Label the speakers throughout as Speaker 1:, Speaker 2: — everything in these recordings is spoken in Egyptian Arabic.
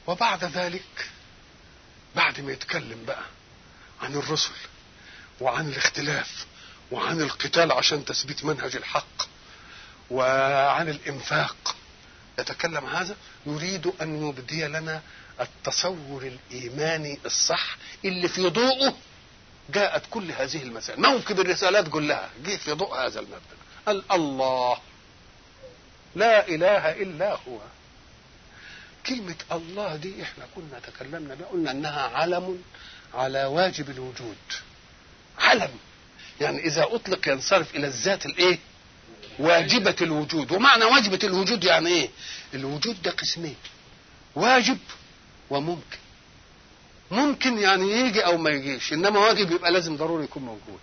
Speaker 1: وبعد ذلك بعد ما يتكلم بقى عن الرسل وعن الاختلاف وعن القتال عشان تثبيت منهج الحق وعن الانفاق يتكلم هذا يريد ان يبدي لنا التصور الايماني الصح اللي في ضوءه جاءت كل هذه المسائل موكب الرسالات كلها جه في ضوء هذا المبدا قال الله لا اله الا هو كلمة الله دي احنا كنا تكلمنا بها قلنا انها علم على واجب الوجود علم يعني اذا اطلق ينصرف الى الذات الايه واجبة الوجود ومعنى واجبة الوجود يعني ايه الوجود ده قسمين واجب وممكن ممكن يعني يجي او ما يجيش انما واجب يبقى لازم ضروري يكون موجود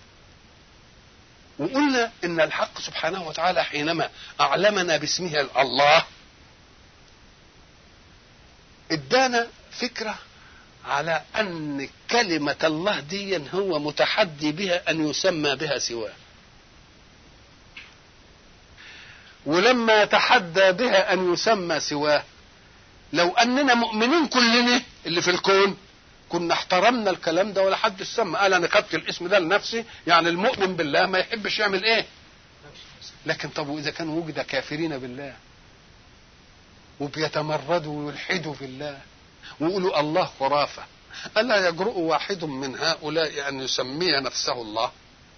Speaker 1: وقلنا ان الحق سبحانه وتعالى حينما اعلمنا باسمه الله ادانا فكره على ان كلمه الله دي هو متحدي بها ان يسمى بها سواه ولما يتحدى بها ان يسمى سواه لو اننا مؤمنين كلنا اللي في الكون كنا احترمنا الكلام ده ولا حد سمى قال انا خدت الاسم ده لنفسي يعني المؤمن بالله ما يحبش يعمل ايه لكن طب واذا كان وجد كافرين بالله وبيتمردوا ويلحدوا في الله ويقولوا الله خرافه الا يجرؤ واحد من هؤلاء ان يسمي نفسه الله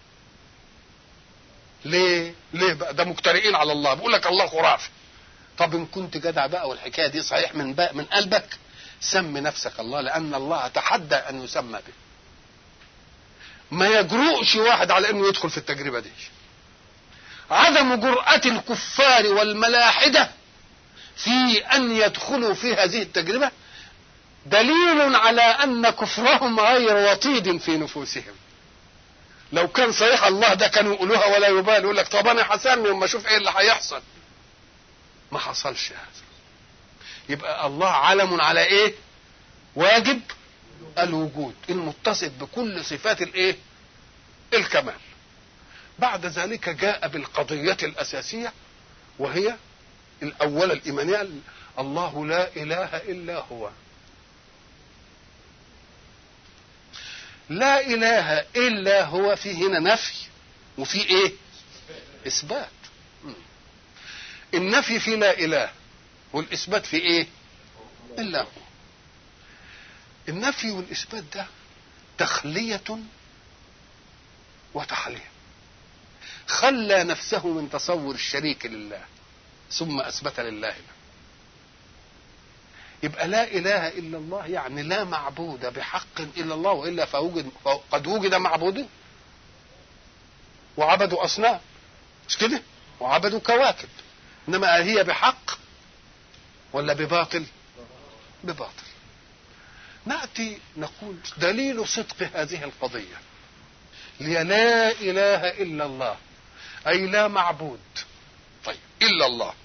Speaker 1: ليه ليه بقى ده مجترئين على الله بيقول لك الله خرافي طب ان كنت جدع بقى والحكايه دي صحيح من بقى من قلبك سم نفسك الله لان الله تحدى ان يسمى به ما يجرؤش واحد على انه يدخل في التجربه دي عدم جرأة الكفار والملاحدة في أن يدخلوا في هذه التجربة دليل على أن كفرهم غير وطيد في نفوسهم لو كان صحيح الله ده كانوا يقولوها ولا يبال يقول لك طب انا حسني اما اشوف ايه اللي هيحصل ما حصلش هذا يبقى الله علم على ايه واجب الوجود المتصف بكل صفات الايه الكمال بعد ذلك جاء بالقضية الأساسية وهي الأولى الإيمانية الله لا إله إلا هو لا إله إلا هو في هنا نفي وفي إيه إثبات النفي في لا إله والإثبات في إيه إلا هو النفي والإثبات ده تخلية وتحلية خلى نفسه من تصور الشريك لله ثم أثبت لله له يبقى لا إله إلا الله يعني لا معبود بحق إلا الله وإلا فوجد قد وجد معبود وعبدوا أصنام مش كده وعبدوا كواكب إنما هي بحق ولا بباطل بباطل نأتي نقول دليل صدق هذه القضية هي لا إله إلا الله أي لا معبود طيب إلا الله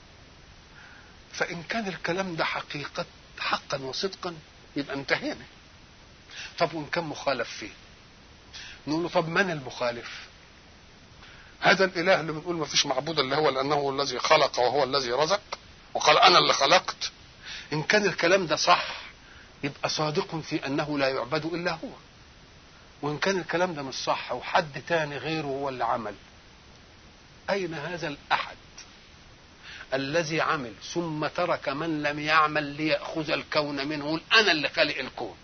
Speaker 1: فإن كان الكلام ده حقيقة حقا وصدقا يبقى انتهينا طب وإن كان مخالف فيه نقول له طب من المخالف هذا الإله اللي بنقول ما فيش معبود إلا هو لأنه هو الذي خلق وهو الذي رزق وقال أنا اللي خلقت إن كان الكلام ده صح يبقى صادق في أنه لا يعبد إلا هو وإن كان الكلام ده مش صح وحد تاني غيره هو اللي عمل أين هذا الأحد الذي عمل ثم ترك من لم يعمل ليأخذ الكون منه أنا اللي خلق الكون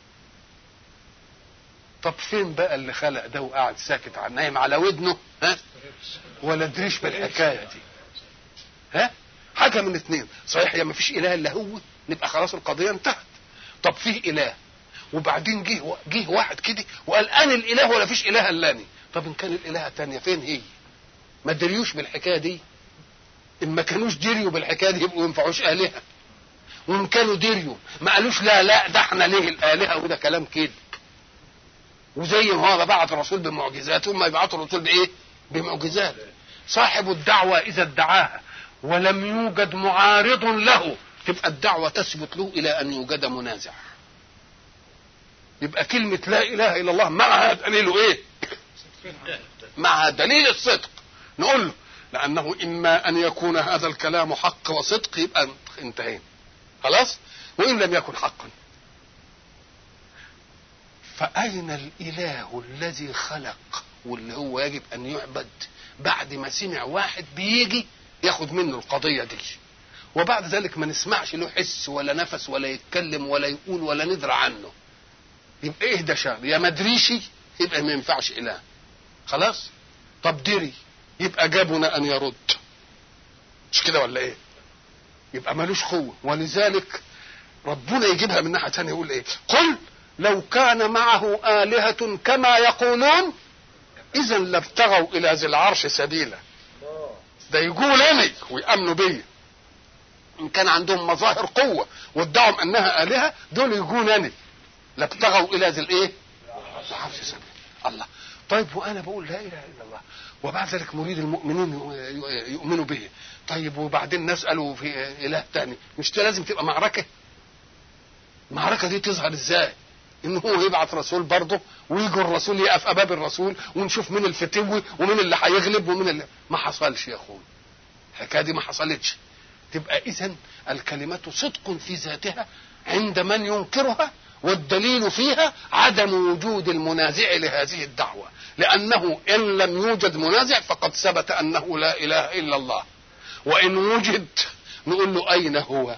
Speaker 1: طب فين بقى اللي خلق ده وقاعد ساكت عن نايم على ودنه ها ولا دريش بالحكايه دي ها حاجه من اثنين صحيح يا ما فيش اله الا هو نبقى خلاص القضيه انتهت طب فيه اله وبعدين جه جه واحد كده وقال انا الاله ولا فيش اله الا طب ان كان الاله الثانيه فين هي ما دريوش بالحكايه دي ان ما كانوش دريوا بالحكايه دي يبقوا ينفعوش الهه وان كانوا دريوا ما قالوش لا لا ده احنا ليه الالهه وده كلام كده وزي ما هو بعت الرسول بمعجزات هم يبعتوا الرسول بايه بمعجزات صاحب الدعوه اذا ادعاها ولم يوجد معارض له تبقى الدعوه تثبت له الى ان يوجد منازع يبقى كلمه لا اله الا الله معها دليل ايه معها دليل الصدق نقول له لانه اما ان يكون هذا الكلام حق وصدق يبقى انتهينا خلاص وان لم يكن حقا فاين الاله الذي خلق واللي هو يجب ان يعبد بعد ما سمع واحد بيجي ياخد منه القضيه دي وبعد ذلك ما نسمعش له حس ولا نفس ولا يتكلم ولا يقول ولا ندرى عنه يبقى ايه ده شر يا مدريشي يبقى ما ينفعش اله خلاص طب دري يبقى جابنا ان يرد مش كده ولا ايه يبقى ملوش قوه ولذلك ربنا يجيبها من ناحيه ثانيه يقول ايه قل لو كان معه آلهة كما يقولون إذا لابتغوا إلى ذي العرش سبيلا ده يقولني ويأمنوا بيا إن كان عندهم مظاهر قوة وادعوا أنها آلهة دول يقولني لابتغوا إلى ذي الإيه؟ العرش سبيلا الله طيب وأنا بقول لا إله إلا الله وبعد ذلك مريد المؤمنين يؤمنوا به طيب وبعدين نسأله في إله تاني مش لازم تبقى معركة المعركة دي تظهر إزاي ان هو يبعث رسول برضه ويجي الرسول يقف امام الرسول ونشوف مين الفتوي ومين اللي هيغلب ومين اللي ما حصلش يا اخوي الحكايه دي ما حصلتش تبقى اذا الكلمه صدق في ذاتها عند من ينكرها والدليل فيها عدم وجود المنازع لهذه الدعوه لانه ان لم يوجد منازع فقد ثبت انه لا اله الا الله وان وجد نقول له اين هو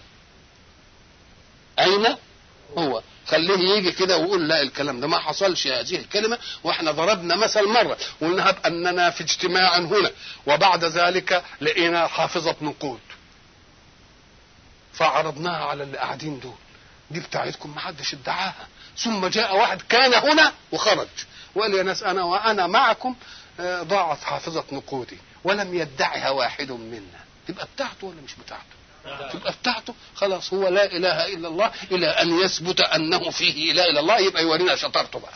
Speaker 1: اين هو خليه يجي كده ويقول لا الكلام ده ما حصلش هذه الكلمه واحنا ضربنا مثل مره قلنا اننا في اجتماع هنا وبعد ذلك لقينا حافظه نقود فعرضناها على اللي قاعدين دول دي بتاعتكم ما حدش ادعاها ثم جاء واحد كان هنا وخرج وقال يا ناس انا وانا معكم ضاعت حافظه نقودي ولم يدعها واحد منا تبقى بتاعته ولا مش بتاعته تبقى بتاعته خلاص هو لا اله الا الله الى ان يثبت انه فيه اله الا الله يبقى يورينا شطارته بقى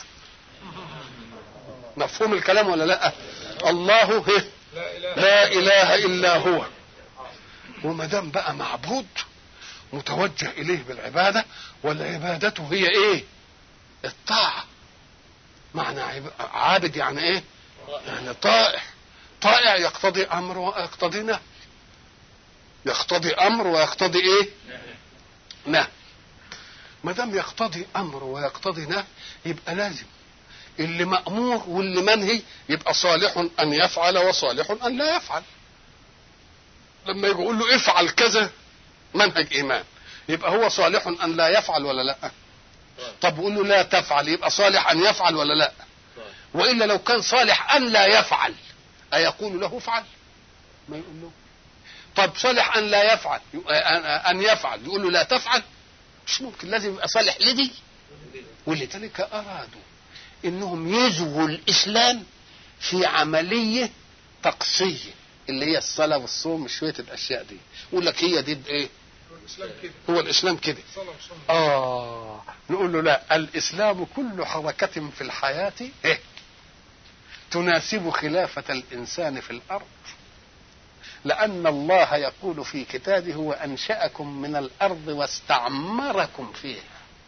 Speaker 1: مفهوم الكلام ولا لا الله هي لا اله الا هو وما دام بقى معبود متوجه اليه بالعباده والعبادته هي ايه الطاعه معنى عابد يعني ايه يعني طائع طائع يقتضي امر ويقتضي نهي يقتضي امر ويقتضي ايه نهي ما دام يقتضي امر ويقتضي نهي يبقى لازم اللي مامور واللي منهي يبقى صالح ان يفعل وصالح ان لا يفعل لما يجي يقول له افعل كذا منهج ايمان يبقى هو صالح ان لا يفعل ولا لا طب يقول له لا تفعل يبقى صالح ان يفعل ولا لا والا لو كان صالح ان لا يفعل ايقول له افعل ما يقول له طب صالح ان لا يفعل ان يفعل يقول له لا تفعل مش ممكن لازم يبقى صالح لدي ولذلك ارادوا انهم يزغوا الاسلام في عمليه تقصيه اللي هي الصلاه والصوم شويه الاشياء دي يقول لك هي دي ايه
Speaker 2: الاسلام كده
Speaker 1: هو الاسلام كده
Speaker 2: صلاه وصوم
Speaker 1: اه نقول له لا الاسلام كل حركه في الحياه إيه؟ تناسب خلافه الانسان في الارض لأن الله يقول في كتابه هو أنشأكم من الأرض واستعمركم فيها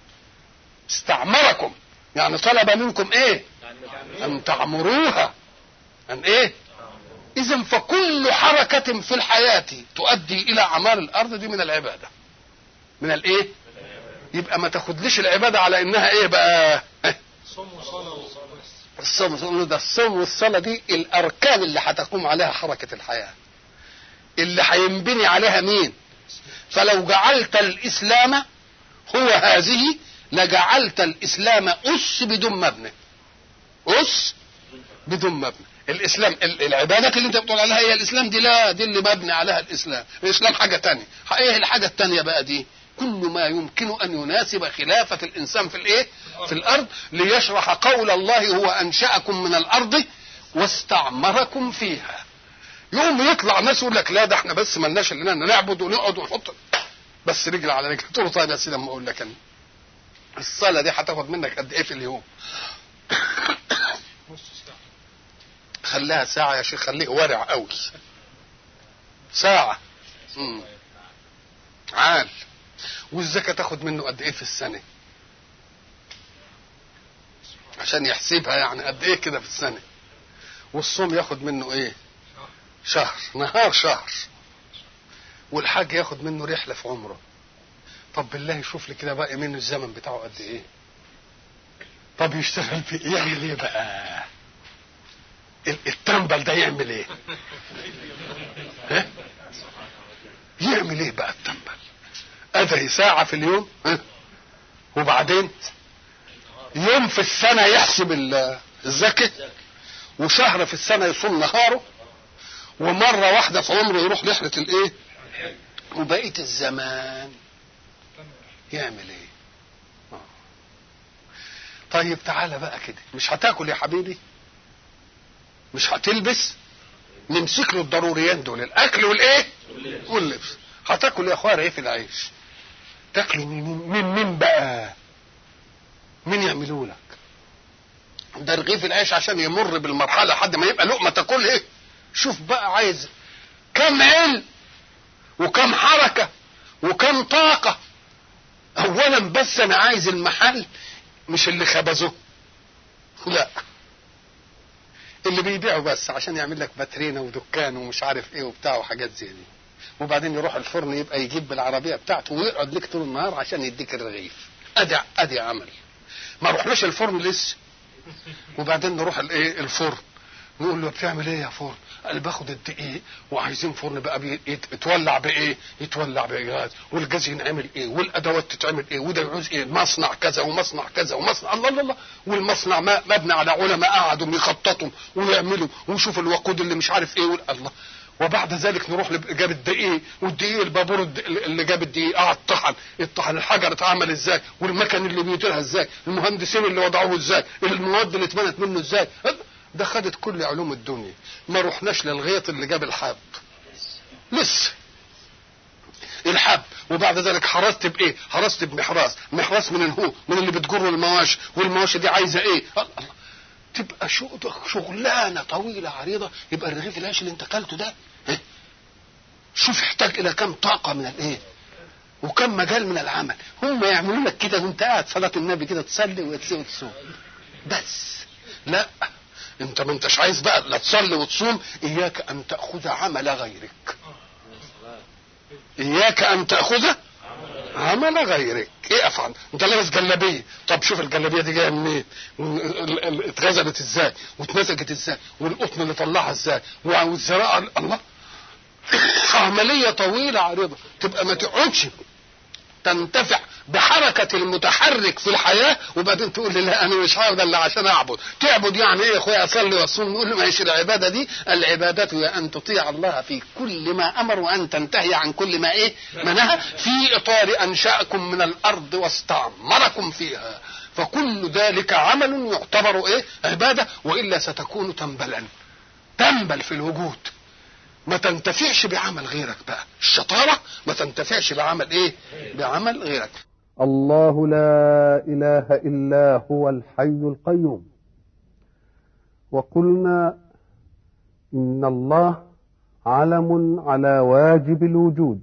Speaker 1: استعمركم يعني طلب منكم إيه أن تعمروها أن إيه إذا فكل حركة في الحياة تؤدي إلى أعمال الأرض دي من العبادة من الإيه يبقى ما تاخدليش العبادة على إنها إيه بقى
Speaker 2: صوم وصلاه وصلاه
Speaker 1: الصوم والصلاة ده الصوم والصلاة دي الأركان اللي هتقوم عليها حركة الحياة اللي هينبني عليها مين فلو جعلت الإسلام هو هذه لجعلت الإسلام أس بدون مبنى أس بدون مبنى الإسلام ال- العبادات اللي أنت بتقول عليها هي الإسلام دي لا دي اللي مبني عليها الإسلام الإسلام حاجة تانية إيه الحاجة التانية بقى دي كل ما يمكن أن يناسب خلافة الإنسان في الإيه في الأرض ليشرح قول الله هو أنشأكم من الأرض واستعمركم فيها يوم يطلع ناس يقول لك لا ده احنا بس ملناش الا ان نعبد ونقعد ونحط بس رجل على رجل تقول له طيب يا سيدي اما اقول لك انا الصلاه دي هتاخد منك قد ايه في اليوم؟
Speaker 2: نص ساعه
Speaker 1: خليها ساعه يا شيخ خليه ورع قوي ساعه مم. عال والزكاه تاخد منه قد ايه في السنه؟ عشان يحسبها يعني قد ايه كده في السنه والصوم ياخد منه ايه؟ شهر نهار شهر والحاج ياخد منه رحله في عمره طب بالله شوف لي كده بقى يمين الزمن بتاعه قد ايه طب يشتغل في إيه؟ يعمل ايه بقى ال- التنبل ده يعمل ايه ها؟ يعمل ايه بقى التنبل ادري ساعة في اليوم ها؟ وبعدين يوم في السنة يحسب ال- الزكي وشهر في السنة يصوم نهاره ومرة واحدة في عمره يروح رحلة الايه وبقية الزمان يعمل ايه آه. طيب تعالى بقى كده مش هتاكل يا حبيبي مش هتلبس نمسك له الضروريات دول الاكل والايه واللبس هتاكل يا اخويا رغيف العيش تاكله من من مين بقى مين يعملوا لك ده رغيف العيش عشان يمر بالمرحله لحد ما يبقى لقمه تاكل ايه شوف بقى عايز كم علم وكم حركه وكم طاقه اولا بس انا عايز المحل مش اللي خبزه لا اللي بيبيعه بس عشان يعمل لك باترينا ودكان ومش عارف ايه وبتاع وحاجات زي دي وبعدين يروح الفرن يبقى يجيب بالعربيه بتاعته ويقعد لك طول النهار عشان يديك الرغيف ادي ادي عمل ما رحناش الفرن لسه وبعدين نروح الايه الفرن نقول له بتعمل ايه يا فرن قال باخد الدقيق وعايزين فرن بقى بي- يت- يتولع بايه يتولع بغاز والجاز ينعمل ايه والادوات تتعمل ايه وده يعوز ايه مصنع كذا ومصنع كذا ومصنع الله الله الله والمصنع ما مبني على علماء قعدوا يخططوا ويعملوا ويشوفوا الوقود اللي مش عارف ايه وال- الله وبعد ذلك نروح لب- جاب الدقيق والدقيق البابور الد- اللي جاب الدقيق قعد طحن الطحن الحجر اتعمل ازاي والمكن اللي بيديرها ازاي المهندسين اللي وضعوه ازاي المواد اللي اتبنت منه ازاي ده خدت كل علوم الدنيا ما رحناش للغيط اللي جاب الحب لسه الحب وبعد ذلك حرست بايه حرست بمحراس محراس من هو من اللي بتجر المواشي والمواشي دي عايزه ايه الله الله. تبقى شو شغلانه طويله عريضه يبقى الرغيف العيش اللي انت اكلته ده ها؟ شوف يحتاج الى كم طاقه من الايه وكم مجال من العمل هم يعملوا لك كده وانت قاعد صلاه النبي كده تصلي وتصوم وتصوم بس لا انت ما انتش عايز بقى لا تصلي وتصوم اياك ان تاخذ عمل غيرك اياك ان تاخذ عمل غيرك ايه افعل انت لابس جلابيه طب شوف الجلابيه دي جايه منين ال- ال- اتغزلت ازاي واتمسكت ازاي والقطن اللي طلعها ازاي والزراعه الله عمليه طويله عريضه تبقى ما تقعدش تنتفع بحركة المتحرك في الحياة وبعدين تقول لي لا أنا مش هقعد إلا عشان أعبد تعبد يعني إيه يا أخويا أصلي وأصوم نقول له ماشي العبادة دي العبادة هي أن تطيع الله في كل ما أمر وأن تنتهي عن كل ما إيه ما نهى في إطار أنشأكم من الأرض واستعمركم فيها فكل ذلك عمل يعتبر إيه عبادة وإلا ستكون تنبلا تنبل في الوجود ما تنتفعش بعمل غيرك بقى الشطارة ما تنتفعش بعمل ايه بعمل غيرك
Speaker 3: الله لا اله الا هو الحي القيوم وقلنا ان الله علم على واجب الوجود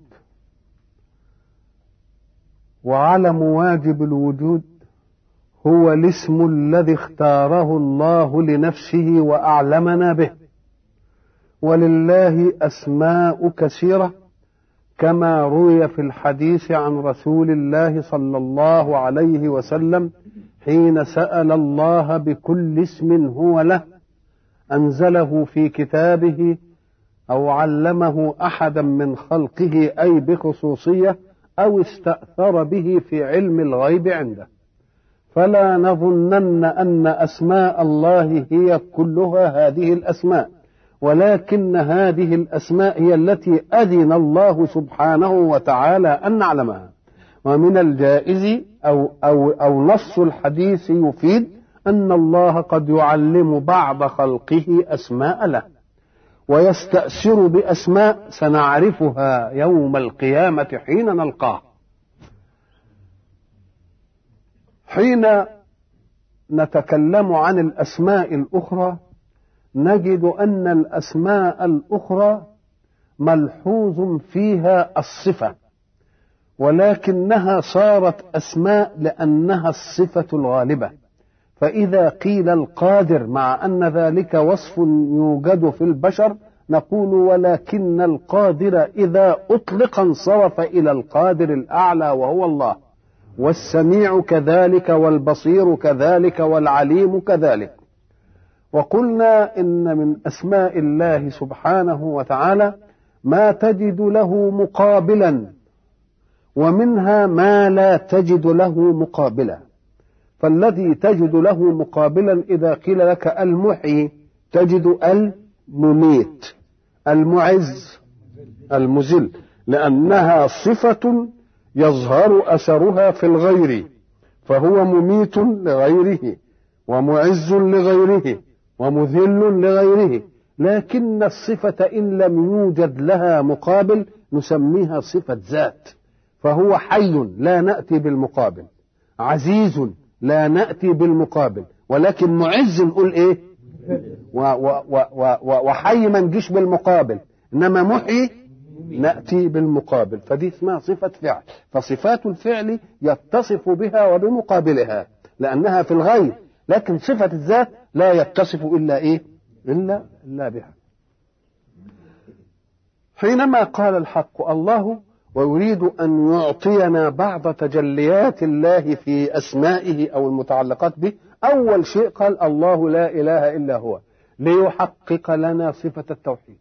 Speaker 3: وعلم واجب الوجود هو الاسم الذي اختاره الله لنفسه واعلمنا به ولله اسماء كثيره كما روي في الحديث عن رسول الله صلى الله عليه وسلم حين سال الله بكل اسم هو له انزله في كتابه او علمه احدا من خلقه اي بخصوصيه او استاثر به في علم الغيب عنده فلا نظنن ان اسماء الله هي كلها هذه الاسماء ولكن هذه الاسماء هي التي اذن الله سبحانه وتعالى ان نعلمها ومن الجائز او او او نص الحديث يفيد ان الله قد يعلم بعض خلقه اسماء له ويستأثر بأسماء سنعرفها يوم القيامة حين نلقاه حين نتكلم عن الأسماء الأخرى نجد أن الأسماء الأخرى ملحوظ فيها الصفة ولكنها صارت أسماء لأنها الصفة الغالبة فإذا قيل القادر مع أن ذلك وصف يوجد في البشر نقول ولكن القادر إذا أطلق انصرف إلى القادر الأعلى وهو الله والسميع كذلك والبصير كذلك والعليم كذلك وقلنا إن من أسماء الله سبحانه وتعالى ما تجد له مقابلا ومنها ما لا تجد له مقابلا فالذي تجد له مقابلا إذا قيل لك المحيي تجد المميت المعز المذل لأنها صفة يظهر أثرها في الغير فهو مميت لغيره ومعز لغيره ومذل لغيره لكن الصفة إن لم يوجد لها مقابل نسميها صفة ذات فهو حي لا نأتي بالمقابل عزيز لا نأتي بالمقابل ولكن معز نقول إيه و و و و و وحي ما نجيش بالمقابل إنما محيي نأتي بالمقابل فدي اسمها صفة فعل فصفات الفعل يتصف بها وبمقابلها لأنها في الغير لكن صفة الذات لا يتصف إلا إيه إلا إلا بها حينما قال الحق الله ويريد أن يعطينا بعض تجليات الله في أسمائه أو المتعلقات به أول شيء قال الله لا إله إلا هو ليحقق لنا صفة التوحيد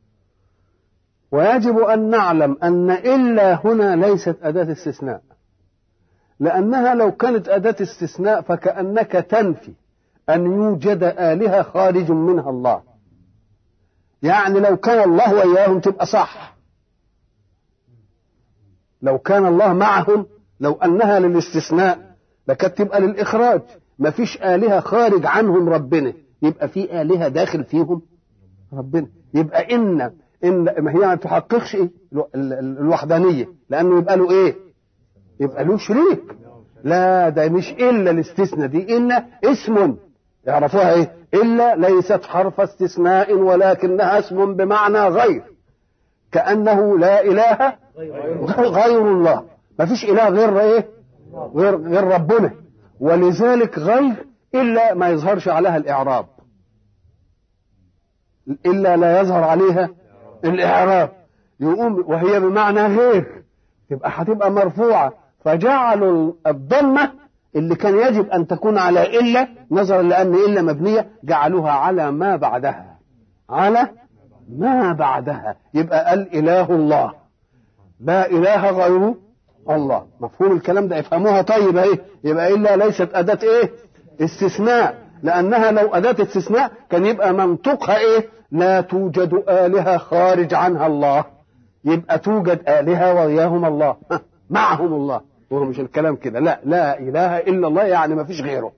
Speaker 3: ويجب أن نعلم أن إلا هنا ليست أداة استثناء لأنها لو كانت أداة استثناء فكأنك تنفي أن يوجد آلهة خارج منها الله يعني لو كان الله وإياهم تبقى صح لو كان الله معهم لو أنها للاستثناء لكانت تبقى للإخراج ما فيش آلهة خارج عنهم ربنا يبقى في آلهة داخل فيهم ربنا يبقى إن إن ما هي ما تحققش إيه؟ الوحدانية لأنه يبقى له إيه؟ يبقى له شريك لا ده مش إلا الاستثناء دي إلا اسم يعرفوها إيه؟ إلا ليست حرف استثناء ولكنها اسم بمعنى غير كأنه لا إله غير الله ما فيش إله غير إيه؟ غير غير ربنا ولذلك غير إلا ما يظهرش عليها الإعراب إلا لا يظهر عليها الإعراب يقوم وهي بمعنى غير تبقى هتبقى مرفوعة فجعلوا الضمة اللي كان يجب أن تكون على إلا نظرا لأن إلا مبنية جعلوها على ما بعدها على ما بعدها يبقى الإله الله لا إله غيره الله مفهوم الكلام ده افهموها طيب ايه يبقى إلا ليست أداة إيه استثناء لأنها لو أداة استثناء كان يبقى منطقها إيه لا توجد آلهة خارج عنها الله يبقى توجد آلهة وإياهم الله معهم الله هو مش الكلام كده لا لا إله إلا الله يعني ما فيش غيره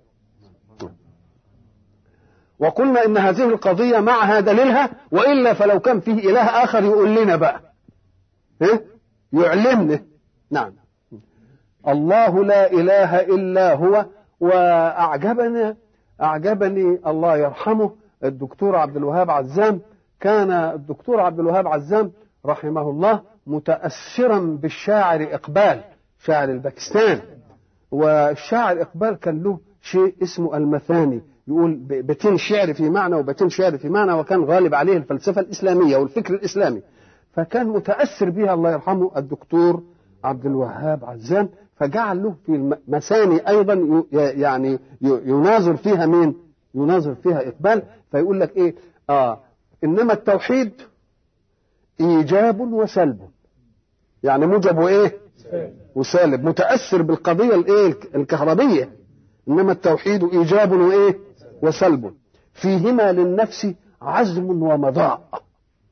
Speaker 3: وقلنا إن هذه القضية معها دليلها وإلا فلو كان فيه إله آخر يقول لنا بقى إيه؟ يعلمنا نعم الله لا إله إلا هو وأعجبني أعجبني الله يرحمه الدكتور عبد الوهاب عزام كان الدكتور عبد الوهاب عزام رحمه الله متأثرا بالشاعر إقبال شاعر الباكستان والشاعر إقبال كان له شيء اسمه المثاني يقول بيتين شعر في معنى وبيتين شعر في معنى وكان غالب عليه الفلسفة الإسلامية والفكر الإسلامي فكان متأثر بها الله يرحمه الدكتور عبد الوهاب عزام فجعل له في المثاني أيضا يعني يناظر فيها مين يناظر فيها إقبال فيقول لك إيه آه إنما التوحيد إيجاب وسلب يعني موجب وإيه وسالب متأثر بالقضية الإيه الكهربية إنما التوحيد إيجاب وإيه وسلب فيهما للنفس عزم ومضاء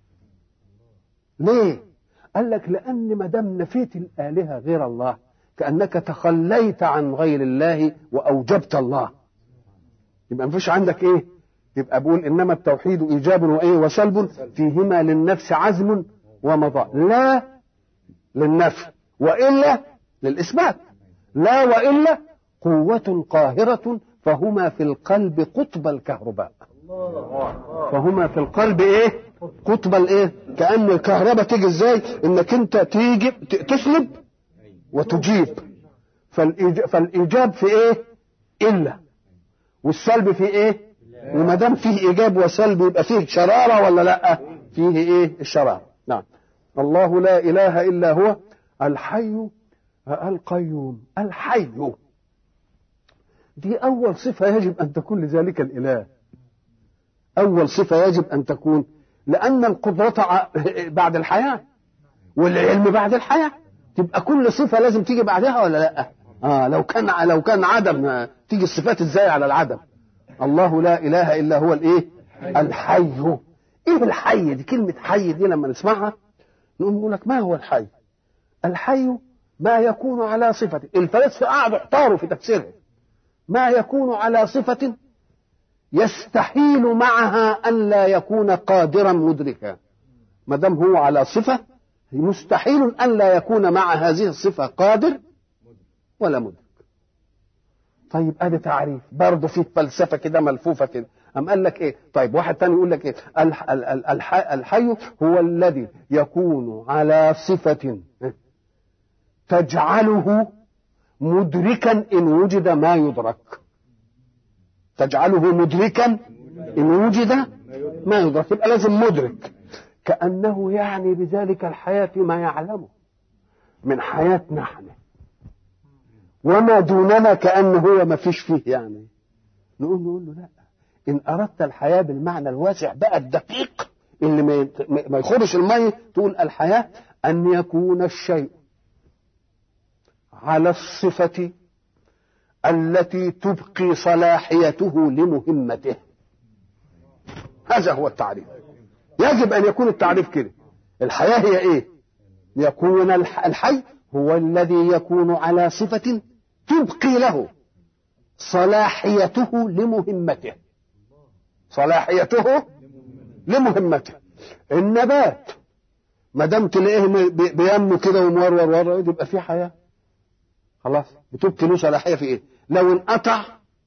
Speaker 3: ليه قال لك لأن ما دام نفيت الآلهة غير الله كأنك تخليت عن غير الله وأوجبت الله يبقى مفيش عندك إيه يبقى بقول إنما التوحيد إيجاب وإيه وسلب فيهما للنفس عزم ومضاء لا للنفي وإلا للإثبات لا وإلا قوة قاهرة فهما في القلب قطب الكهرباء فهما في القلب ايه قطب الايه كأن الكهرباء تيجي ازاي انك انت تيجي تسلب وتجيب فالإيجاب, فالإيجاب في ايه إلا والسلب في ايه وما دام فيه إيجاب وسلب يبقى فيه شرارة ولا لا فيه ايه الشراب نعم الله لا اله الا هو الحي القيوم الحي دي اول صفه يجب ان تكون لذلك الاله اول صفه يجب ان تكون لان القدره ع- بعد الحياه والعلم بعد الحياه تبقى كل صفه لازم تيجي بعدها ولا لا اه لو كان لو كان عدم آه، تيجي الصفات ازاي على العدم الله لا اله الا هو الايه الحي ايه الحي دي كلمه حي دي لما نسمعها نقول نقول لك ما هو الحي الحي ما يكون على صفة الفلاسفة قعدوا احتاروا في تفسيرها ما يكون على صفة يستحيل معها أن لا يكون قادرا مدركا ما دام هو على صفة مستحيل أن لا يكون مع هذه الصفة قادر ولا مدرك طيب ادي تعريف برضه في فلسفه كده ملفوفه كده أم قال لك ايه طيب واحد تاني يقول لك ايه الح ال- ال- الح الحي هو الذي يكون على صفه تجعله مدركا ان وجد ما يدرك تجعله مدركا ان وجد ما يدرك يبقى لازم مدرك كانه يعني بذلك الحياه ما يعلمه من حياه نحن وما دوننا كأنه هو ما فيش فيه يعني نقول نقول له لا إن أردت الحياة بالمعنى الواسع بقى الدقيق اللي ما يت- ما يخرش المية تقول الحياة أن يكون الشيء على الصفة التي تبقي صلاحيته لمهمته هذا هو التعريف يجب أن يكون التعريف كده الحياة هي إيه يكون الح- الحي هو الذي يكون على صفة تبقي له صلاحيته لمهمته صلاحيته لمهمته النبات ما دام تلاقيه م- بي- بينمو كده ومورور ورا يبقى فيه حياه خلاص بتبقي له صلاحيه في ايه؟ لو انقطع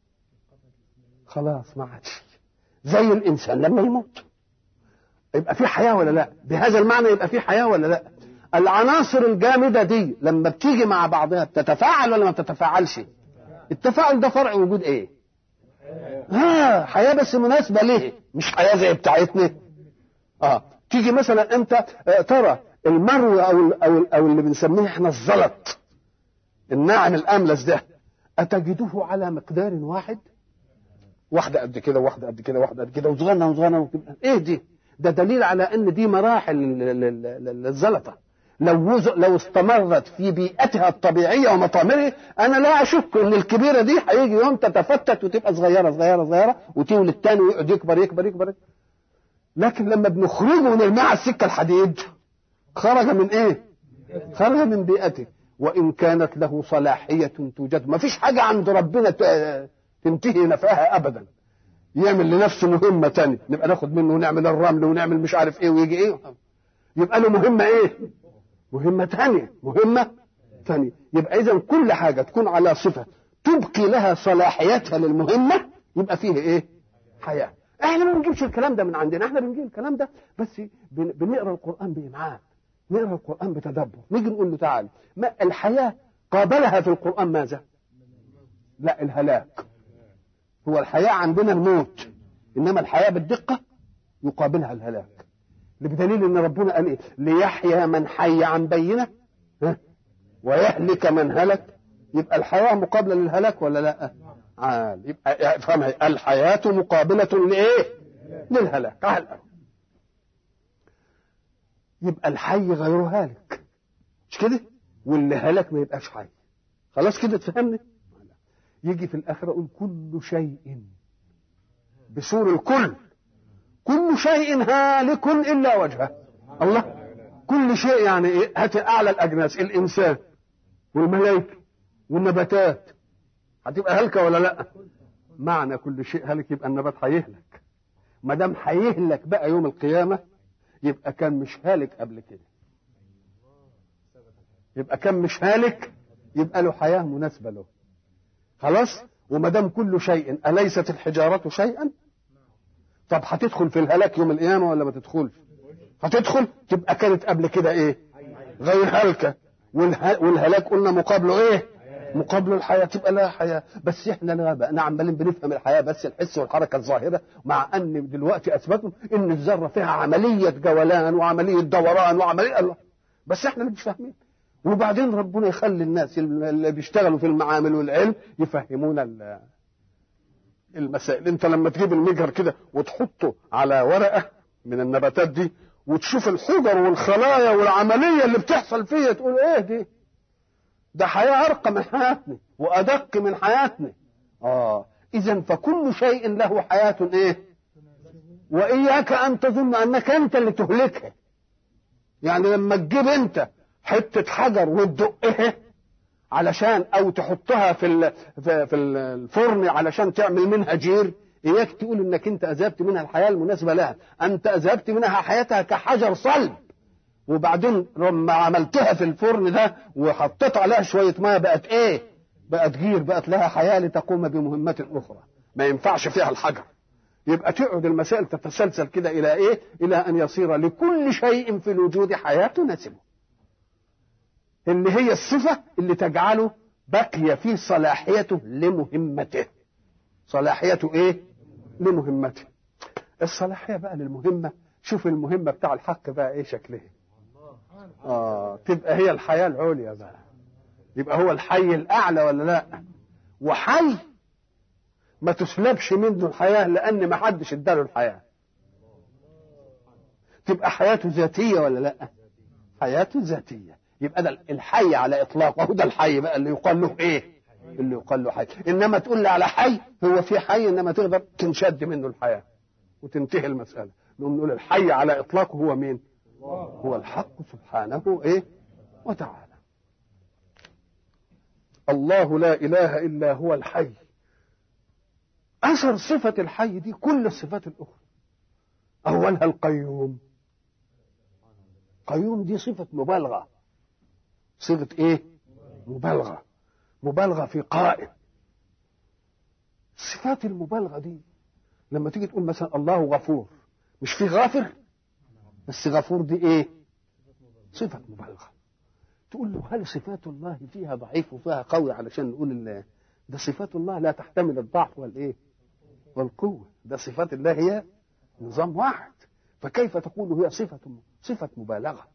Speaker 3: خلاص ما عادش زي الانسان لما يموت يبقى في حياه ولا لا؟ بهذا المعنى يبقى في حياه ولا لا؟ العناصر الجامده دي لما بتيجي مع بعضها بتتفاعل ولا ما بتتفاعلش؟ التفاعل ده فرع وجود ايه؟ ها حياه بس مناسبه ليه؟ مش حياه زي بتاعتنا اه تيجي مثلا انت آه، ترى المرو او ال- او ال- او اللي بنسميه احنا الزلط الناعم الاملس ده اتجده على مقدار واحد واحده قد كده واحده قد كده واحده قد كده وصغنه وصغنه وتبقى ايه دي ده دليل على ان دي مراحل ال- ال- ال- ال- الزلطه لو وز- لو استمرت في بيئتها الطبيعيه ومطامرها انا لا اشك ان الكبيره دي هيجي يوم تتفتت وتبقى صغيره صغيره صغيره وتولد تاني ويقعد يكبر يكبر يكبر لكن لما بنخرجه ونرميه على السكه الحديد خرج من ايه؟ خرج من بيئته وان كانت له صلاحيه توجد ما فيش حاجه عند ربنا ت- تنتهي نفعها ابدا يعمل لنفسه مهمه تانية نبقى ناخد منه ونعمل الرمل ونعمل مش عارف ايه ويجي ايه يبقى له مهمه ايه؟ مهمه تانية مهمه تانية يبقى اذا كل حاجه تكون على صفه تبقي لها صلاحيتها للمهمه يبقى فيه ايه؟ حياه احنا ما بنجيبش الكلام ده من عندنا احنا بنجيب الكلام ده بس بن- بنقرا القران بامعان نقرا القران بتدبر نيجي نقول له تعالى ما الحياه قابلها في القران ماذا؟ لا الهلاك هو الحياه عندنا الموت انما الحياه بالدقه يقابلها الهلاك بدليل ان ربنا قال ايه؟ ليحيى من حي عن بينه ها؟ ويهلك من هلك يبقى الحياه مقابله للهلاك ولا لا؟ عال يبقى افهمها الحياه مقابله لايه؟ للهلاك تعال يبقى الحي غير هالك مش كده؟ واللي هلك ما يبقاش حي خلاص كده تفهمني؟ يجي في الاخره يقول كل شيء بسور الكل كل شيء هالك الا وجهه الله كل شيء يعني ايه هات اعلى الاجناس الانسان والملائكه والنباتات هتبقى هلكه ولا لا معنى كل شيء هلك يبقى النبات هيهلك ما دام هيهلك بقى يوم القيامه يبقى كان مش هالك قبل كده يبقى كان مش هالك يبقى له حياه مناسبه له خلاص وما دام كل شيء اليست الحجاره شيئا طب هتدخل في الهلاك يوم القيامه ولا ما تدخلش هتدخل تبقى كانت قبل كده ايه غير هلكه والها- والهلاك قلنا مقابله ايه مقابل الحياه تبقى لها حياه بس احنا لا بقى عمالين بنفهم الحياه بس الحس والحركه الظاهره مع ان دلوقتي اثبتوا ان الذره فيها عمليه جولان وعمليه دوران وعمليه الله بس احنا مش فاهمين وبعدين ربنا يخلي الناس اللي بيشتغلوا في المعامل والعلم يفهمونا ال- المسائل انت لما تجيب المجهر كده وتحطه على ورقه من النباتات دي وتشوف الحجر والخلايا والعمليه اللي بتحصل فيها تقول ايه دي ده حياه ارقى من حياتنا وادق من حياتنا اه اذا فكل شيء له حياه ايه واياك ان تظن انك انت اللي تهلكها يعني لما تجيب انت حته حجر وتدقها علشان او تحطها في ال- في في الفرن علشان تعمل منها جير اياك تقول انك انت اذهبت منها الحياه المناسبه لها انت اذهبت منها حياتها كحجر صلب وبعدين لما عملتها في الفرن ده وحطيت عليها شويه ميه بقت ايه بقت جير بقت لها حياه لتقوم بمهمات اخرى ما ينفعش فيها الحجر يبقى تقعد المسائل تتسلسل كده الى ايه الى ان يصير لكل شيء في الوجود حياه تناسبه اللي هي الصفة اللي تجعله بقي في صلاحيته لمهمته صلاحيته ايه لمهمته الصلاحية بقى للمهمة شوف المهمة بتاع الحق بقى ايه شكلها اه تبقى هي الحياة العليا بقى يبقى هو الحي الاعلى ولا لا وحي ما تسلبش منه الحياة لان ما حدش اداله الحياة تبقى حياته ذاتية ولا لا حياته ذاتية يبقى ده الحي على اطلاقه وده الحي بقى اللي يقال له ايه اللي يقال له حي انما تقول لي على حي هو في حي انما تقدر تنشد منه الحياه وتنتهي المساله نقوم نقول الحي على اطلاقه هو مين هو الحق سبحانه ايه وتعالى الله لا اله الا هو الحي اثر صفه الحي دي كل الصفات الاخرى اولها القيوم قيوم دي صفه مبالغه صيغه ايه مبالغه مبالغه في قائم صفات المبالغه دي لما تيجي تقول مثلا الله غفور مش في غافر بس غفور دي ايه صفه مبالغه تقول له هل صفات الله فيها ضعيف وفيها قوي علشان نقول ال- ده صفات الله لا تحتمل الضعف والايه والقوه ده صفات الله هي نظام واحد فكيف تقول هي صفه صفه مبالغه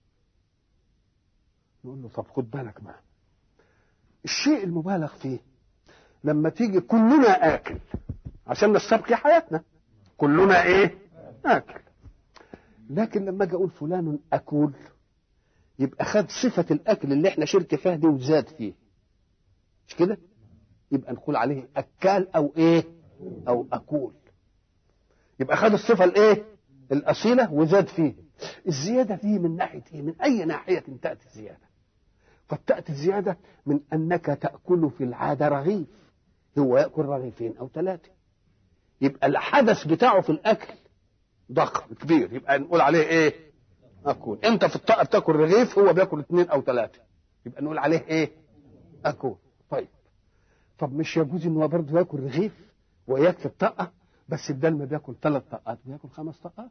Speaker 3: نقول له طب خد بالك بقى الشيء المبالغ فيه لما تيجي كلنا اكل عشان نستبقي حياتنا كلنا ايه اكل لكن لما اجي اقول فلان اكول يبقى خد صفة الأكل اللي احنا شرك فيها دي وزاد فيه مش كده؟ يبقى نقول عليه أكال أو إيه؟ أو أكول يبقى خد الصفة الإيه؟ الأصيلة وزاد فيه الزيادة فيه من ناحية إيه؟ من أي ناحية تأتي الزيادة قد تأتي الزيادة من أنك تأكل في العادة رغيف هو يأكل رغيفين أو ثلاثة يبقى الحدث بتاعه في الأكل ضخم كبير يبقى نقول عليه إيه؟ أكون أنت في الطاقة بتاكل رغيف هو بياكل اثنين أو ثلاثة يبقى نقول عليه إيه؟ أكون طيب طب مش يجوز إن هو برضه ياكل رغيف ويكفي الطاقة بس بدل ما بياكل ثلاث طاقات بياكل خمس طاقات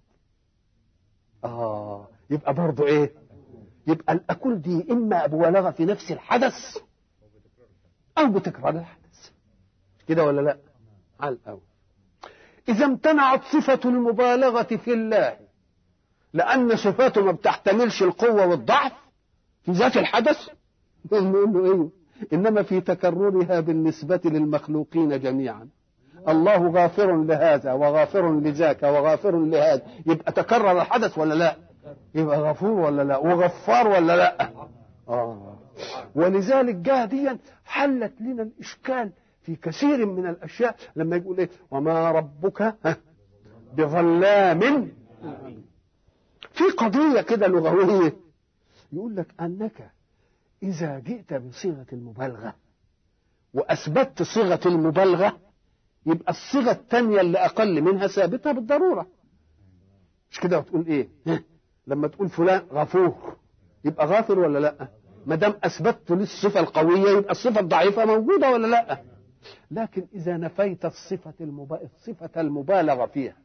Speaker 3: آه يبقى برضه إيه؟ يبقى الأكل دي إما مبالغة في نفس الحدث أو بتكرار الحدث كده ولا لا؟ على الأول إذا امتنعت صفة المبالغة في الله لأن صفاته ما بتحتملش القوة والضعف في ذات الحدث نقول له إيه؟ إنما في تكررها بالنسبة للمخلوقين جميعا الله غافر لهذا وغافر لذاك وغافر لهذا يبقى تكرر الحدث ولا لا يبقى غفور ولا لا وغفار ولا لا آه. ولذلك جاء ديا حلت لنا الإشكال في كثير من الأشياء لما يقول إيه وما ربك ها، بظلام في قضية كده لغوية يقول لك أنك إذا جئت بصيغة المبالغة وأثبتت صيغة المبالغة يبقى الصيغة الثانية اللي أقل منها ثابتة بالضرورة مش كده وتقول إيه ها، لما تقول فلان غفور يبقى غافر ولا لا ما دام اثبتت للصفه القويه يبقى الصفه الضعيفه موجوده ولا لا لكن اذا نفيت الصفه المبا... الصفه المبالغه فيها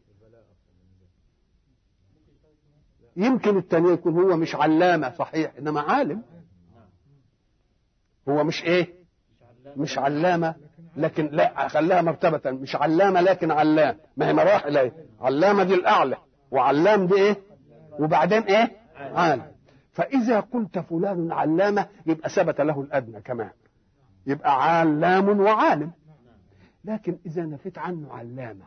Speaker 3: يمكن الثاني يكون هو مش علامه صحيح انما عالم هو مش ايه مش علامة لكن لا خلاها مرتبة مش علامة لكن علام ما هي مراحل ايه علامة دي الأعلى وعلام دي ايه وبعدين ايه عالم فإذا قلت فلان علامة يبقى ثبت له الأدنى كمان يبقى علام وعالم لكن إذا نفيت عنه علامة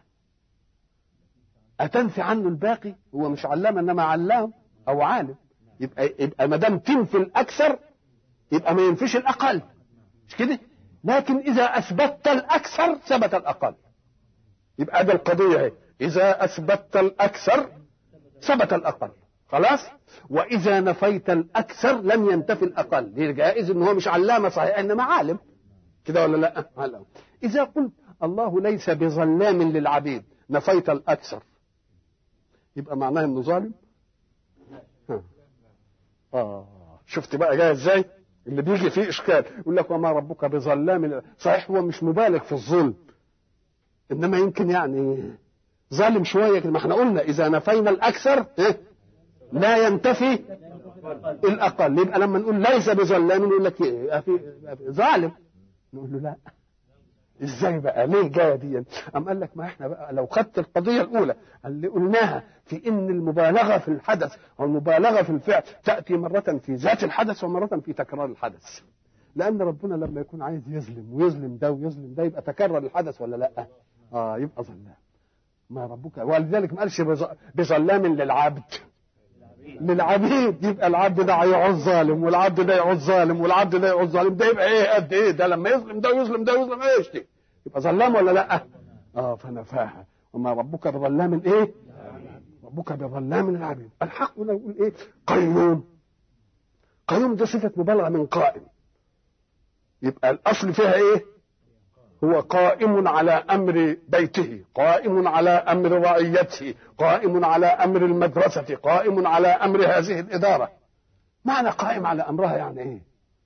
Speaker 3: أتنفي عنه الباقي هو مش علامة إنما علام أو عالم يبقى يبقى ما دام تنفي الأكثر يبقى ما ينفيش الأقل مش كده؟ لكن إذا أثبتت الأكثر ثبت الأقل يبقى ده القضية اهي إذا أثبتت الأكثر ثبت الأقل خلاص وإذا نفيت الأكثر لم ينتفي الأقل دي جائز إن هو مش علامة صحيح إنما عالم كده ولا لا علم. إذا قلت الله ليس بظلام للعبيد نفيت الأكثر يبقى معناه إنه ظالم ها. آه شفت بقى جاي إزاي اللي بيجي فيه إشكال يقول لك وما ربك بظلام لل- صحيح هو مش مبالغ في الظلم إنما يمكن يعني ظالم شوية كده. ما احنا قلنا إذا نفينا الأكثر إيه؟ لا ينتفي الأقل يبقى لما نقول ليس بظلام يقول لك إيه؟ في- ظالم نقول له لا ازاي بقى ليه جايه دي ام قال لك ما احنا بقى لو خدت القضيه الاولى اللي قلناها في ان المبالغه في الحدث او المبالغه في الفعل تاتي مره في ذات الحدث ومره في تكرار الحدث لان ربنا لما يكون عايز يظلم ويظلم ده ويظلم ده يبقى تكرر الحدث ولا لا اه يبقى ظلام ما ربك ولذلك ما قالش بظ- بظلام للعبد للعبيد يبقى العبد ده هيعوز ظالم والعبد ده يعوز ظالم والعبد ده يعوز ظالم ده يبقى ايه قد ايه ده لما يظلم ده ويظلم ده ويظلم ايش دي يبقى ظلام ولا لا اه فنفاها وما ربك بظلام ايه ربك بظلام للعبيد الحق هنا يقول ايه قيوم قيوم دي صفه مبالغه من قائم يبقى الاصل فيها ايه هو قائم على امر بيته قائم على امر رعيته قائم على امر المدرسه قائم على امر هذه الاداره معنى قائم على امرها يعني ايه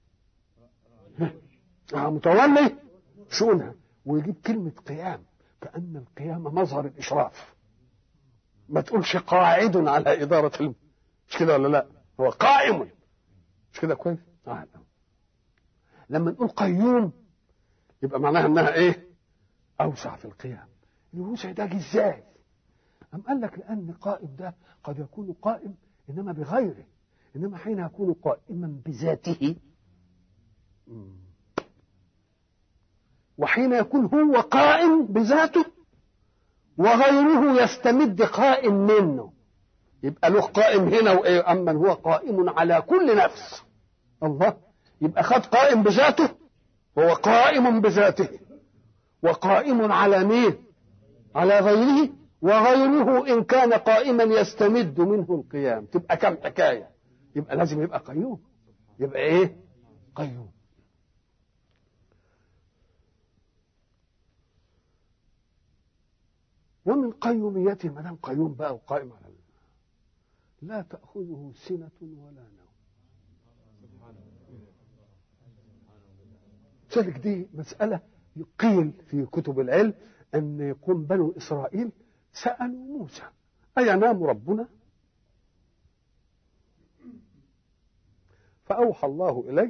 Speaker 3: آه متولي شؤونها ويجيب كلمه قيام كان القيام مظهر الاشراف ما تقولش قاعد على اداره الم... مش كده ولا لا هو قائم مش كده كويس آه. لما نقول قيوم يبقى معناها انها ايه اوسع في القيام الوسع ده جه ازاي أم قال لك لأن قائم ده قد يكون قائم إنما بغيره إنما حين يكون قائما بذاته مم. وحين يكون هو قائم بذاته وغيره يستمد قائم منه يبقى له قائم هنا وإيه أما هو قائم على كل نفس الله يبقى خد قائم بذاته هو قائم بذاته وقائم على مين على غيره وغيره إن كان قائما يستمد منه القيام تبقى كم حكاية يبقى لازم يبقى قيوم يبقى إيه قيوم ومن قيوميته ما دام قيوم بقى وقائم على الله لا تأخذه سنة ولا نوم ذلك دي مسألة قيل في كتب العلم أن يقوم بنو إسرائيل سألوا موسى أينام ربنا فأوحى الله إليه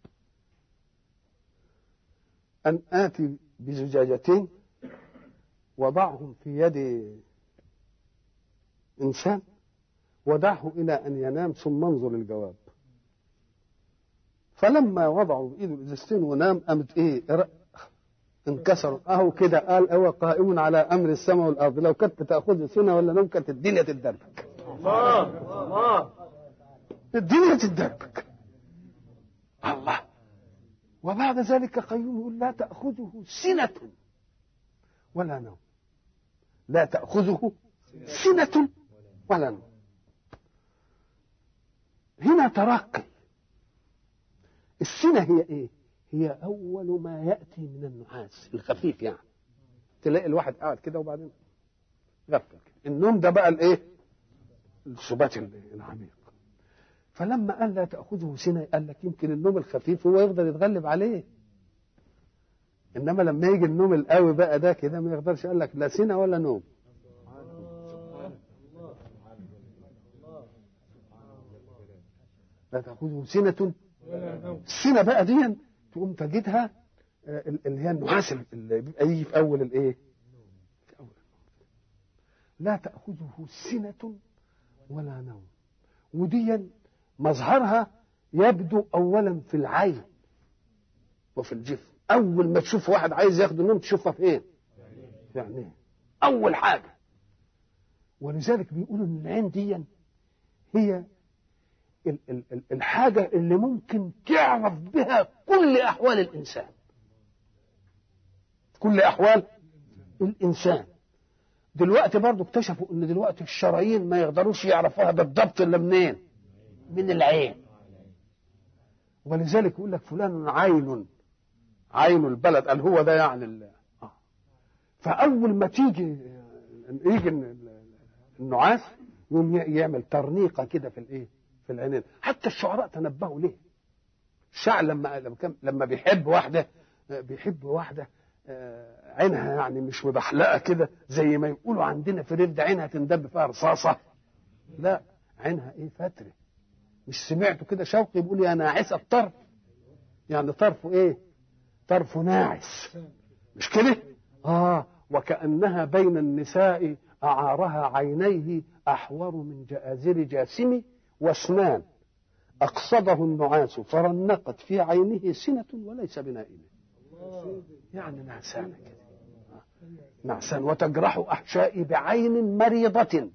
Speaker 3: أن آتي بزجاجتين وضعهم في يد إنسان ودعه إلى أن ينام ثم انظر الجواب فلما وضعوا بإيده الإزازتين ونام قامت إيه انكسروا أهو كده قال هو قائم على أمر السماء والأرض لو كانت بتأخذ سنة ولا نوم كانت الدنيا تتدربك
Speaker 2: الله الله
Speaker 3: الدنيا تتدربك الله وبعد ذلك قيوم يقول لا تأخذه سنة ولا نوم لا تأخذه سنة ولا نوم هنا ترقي السنة هي ايه هي أول ما يأتي من النحاس الخفيف يعني تلاقي الواحد قاعد كده وبعدين غفل كده النوم ده بقى الايه السبات العميق فلما قال لا تأخذه سنة قال لك يمكن النوم الخفيف هو يقدر يتغلب عليه انما لما يجي النوم القوي بقى ده كده ما يقدرش قال لك لا سنة ولا نوم لا تأخذه سنة السنة بقى دي تقوم تجدها آه، اللي هي النحاس اللي بيبقى يجي في اول الايه في اول لا تاخذه سنه ولا نوم وديا مظهرها يبدو اولا في العين وفي الجفن اول ما تشوف واحد عايز ياخد النوم تشوفها فين في عينيه اول حاجه ولذلك بيقولوا ان العين دي هي ال- ال- ال- الحاجه اللي ممكن تعرف بها كل احوال الانسان كل احوال الانسان دلوقتي برضو اكتشفوا ان دلوقتي الشرايين ما يقدروش يعرفوها بالضبط الا منين من العين ولذلك يقول لك فلان عين عين البلد قال هو ده يعني ال- آه. فاول ما تيجي يجي ال- ال- النعاس يقوم ي- يعمل ترنيقه كده في الايه في العينين حتى الشعراء تنبهوا ليه الشاعر لما لما كان لما بيحب واحده آه، بيحب واحده آه، عينها يعني مش مبحلقه كده زي ما يقولوا عندنا في رفد عينها تندب فيها رصاصه لا عينها ايه فتره مش سمعتوا كده شوقي بيقول يا ناعسه الطرف يعني طرفه ايه طرفه ناعس مش كده اه وكانها بين النساء اعارها عينيه احور من جآزر جاسم واسنان اقصده النعاس فرنقت في عينه سنه وليس بنائمه يعني نعسانه كده آه. نعسان وتجرح احشائي بعين مريضه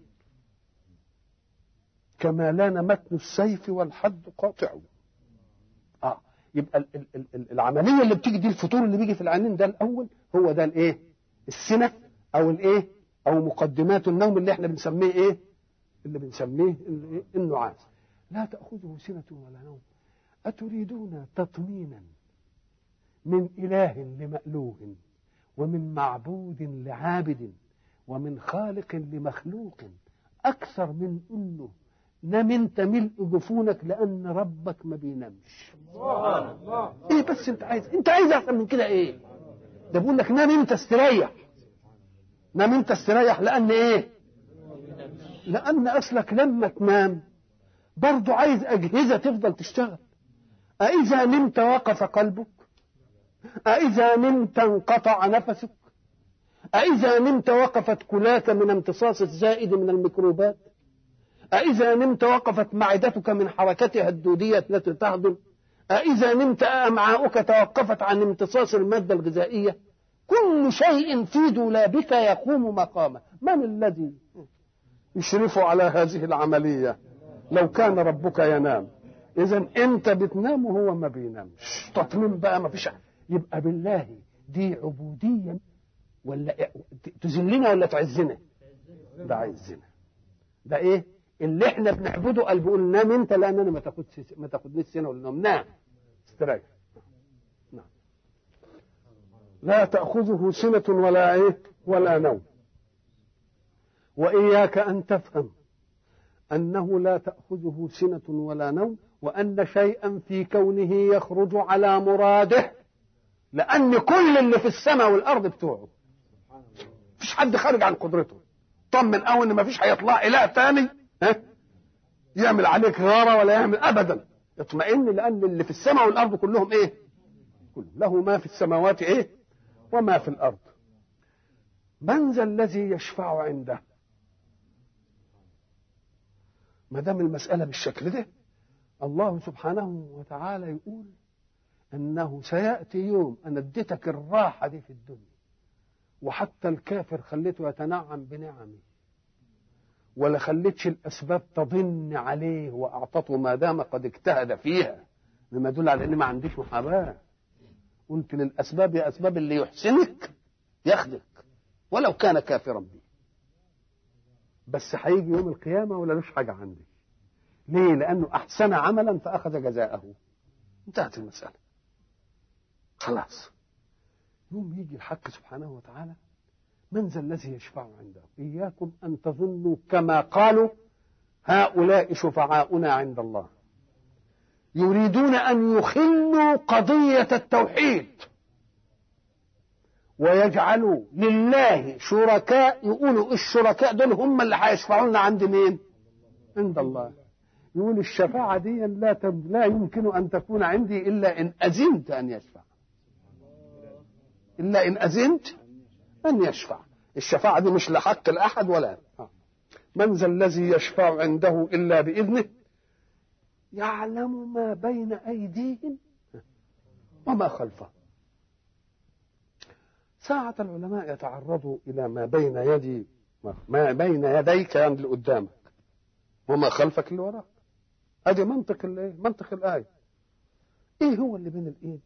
Speaker 3: كما لان متن السيف والحد قاطع اه يبقى ال- ال- ال- ال- العمليه اللي بتيجي دي الفطور اللي بيجي في العينين ده الاول هو ده الايه السنه او الايه او مقدمات النوم اللي احنا بنسميه ايه اللي بنسميه الإيه؟ النعاس لا تاخذه سنه ولا نوم اتريدون تطمينا من اله لمألوه ومن معبود لعابد ومن خالق لمخلوق اكثر من انه نام انت ملء جفونك لان ربك ما بينامش ايه بس انت عايز انت عايز احسن من كده ايه ده بيقول لك نام انت استريح نام انت استريح لان ايه لان اصلك لما تنام برضه عايز اجهزه تفضل تشتغل أإذا نمت وقف قلبك أإذا نمت انقطع نفسك أإذا نمت وقفت كلاك من امتصاص الزائد من الميكروبات أإذا نمت وقفت معدتك من حركتها الدودية التي تهضم أإذا نمت أمعاؤك توقفت عن امتصاص المادة الغذائية كل شيء في دولابك يقوم مقامه من الذي يشرف على هذه العملية لو كان ربك ينام إذا أنت بتنام وهو ما بينامش تطمين بقى ما فيش يبقى بالله دي عبودية ولا تذلنا ولا تعزنا ده عزنا ده ايه اللي احنا بنعبده قال بيقول نام انت لان انا ما تاخدش ما تاخدنيش سنه ولا نوم نام استريح نعم لا تاخذه سنه ولا ايه ولا نوم واياك ان تفهم انه لا تاخذه سنه ولا نوم وان شيئا في كونه يخرج على مراده لان كل اللي في السماء والارض بتوعه مفيش حد خارج عن قدرته طمن قوي ان مفيش هيطلع اله تاني ها يعمل عليك غاره ولا يعمل ابدا اطمئن لان اللي في السماء والارض كلهم ايه كلهم له ما في السماوات ايه وما في الارض من ذا الذي يشفع عنده ما دام المساله بالشكل ده الله سبحانه وتعالى يقول انه سياتي يوم انا اديتك الراحه دي في الدنيا وحتى الكافر خليته يتنعم بنعمي ولا خليتش الاسباب تضن عليه واعطته ما دام قد اجتهد فيها مما يدل على ان ما عنديش محاباه قلت للاسباب يا اسباب اللي يحسنك ياخدك ولو كان كافرا بي بس هيجي يوم القيامه ولا لوش حاجه عندي ليه لانه احسن عملا فاخذ جزاءه انتهت المساله خلاص يوم يجي الحق سبحانه وتعالى من ذا الذي يشفع عنده إياكم أن تظنوا كما قالوا هؤلاء شفعاؤنا عند الله يريدون أن يخلوا قضية التوحيد ويجعلوا لله شركاء يقولوا الشركاء دول هم اللي هيشفعوا لنا عند مين؟ عند الله يقول الشفاعة دي لا تم لا يمكن أن تكون عندي إلا إن أذنت أن يشفع الا ان اذنت ان يشفع الشفاعه دي مش لحق لاحد ولا آه. من ذا الذي يشفع عنده الا باذنه يعلم ما بين ايديهم وما خلفهم ساعة العلماء يتعرضوا إلى ما بين يدي ما بين يديك يعني اللي قدامك وما خلفك اللي وراك ادي منطق الايه منطق الايه ايه هو اللي بين الايد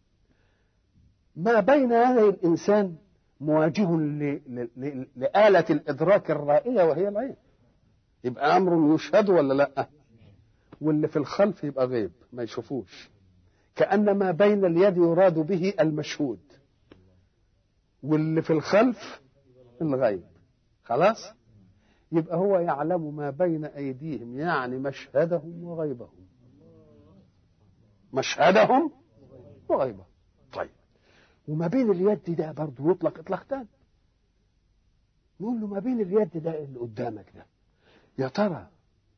Speaker 3: ما بين يدي الانسان مواجه ل- ل- ل- لآلة الإدراك الرائية وهي العين يبقى أمر يشهد ولا لأ واللي في الخلف يبقى غيب ما يشوفوش كأن ما بين اليد يراد به المشهود واللي في الخلف الغيب خلاص يبقى هو يعلم ما بين أيديهم يعني مشهدهم وغيبهم مشهدهم وغيبهم طيب وما بين اليد ده برضه يطلق اطلاق تاني نقول له ما بين اليد ده اللي قدامك ده يا ترى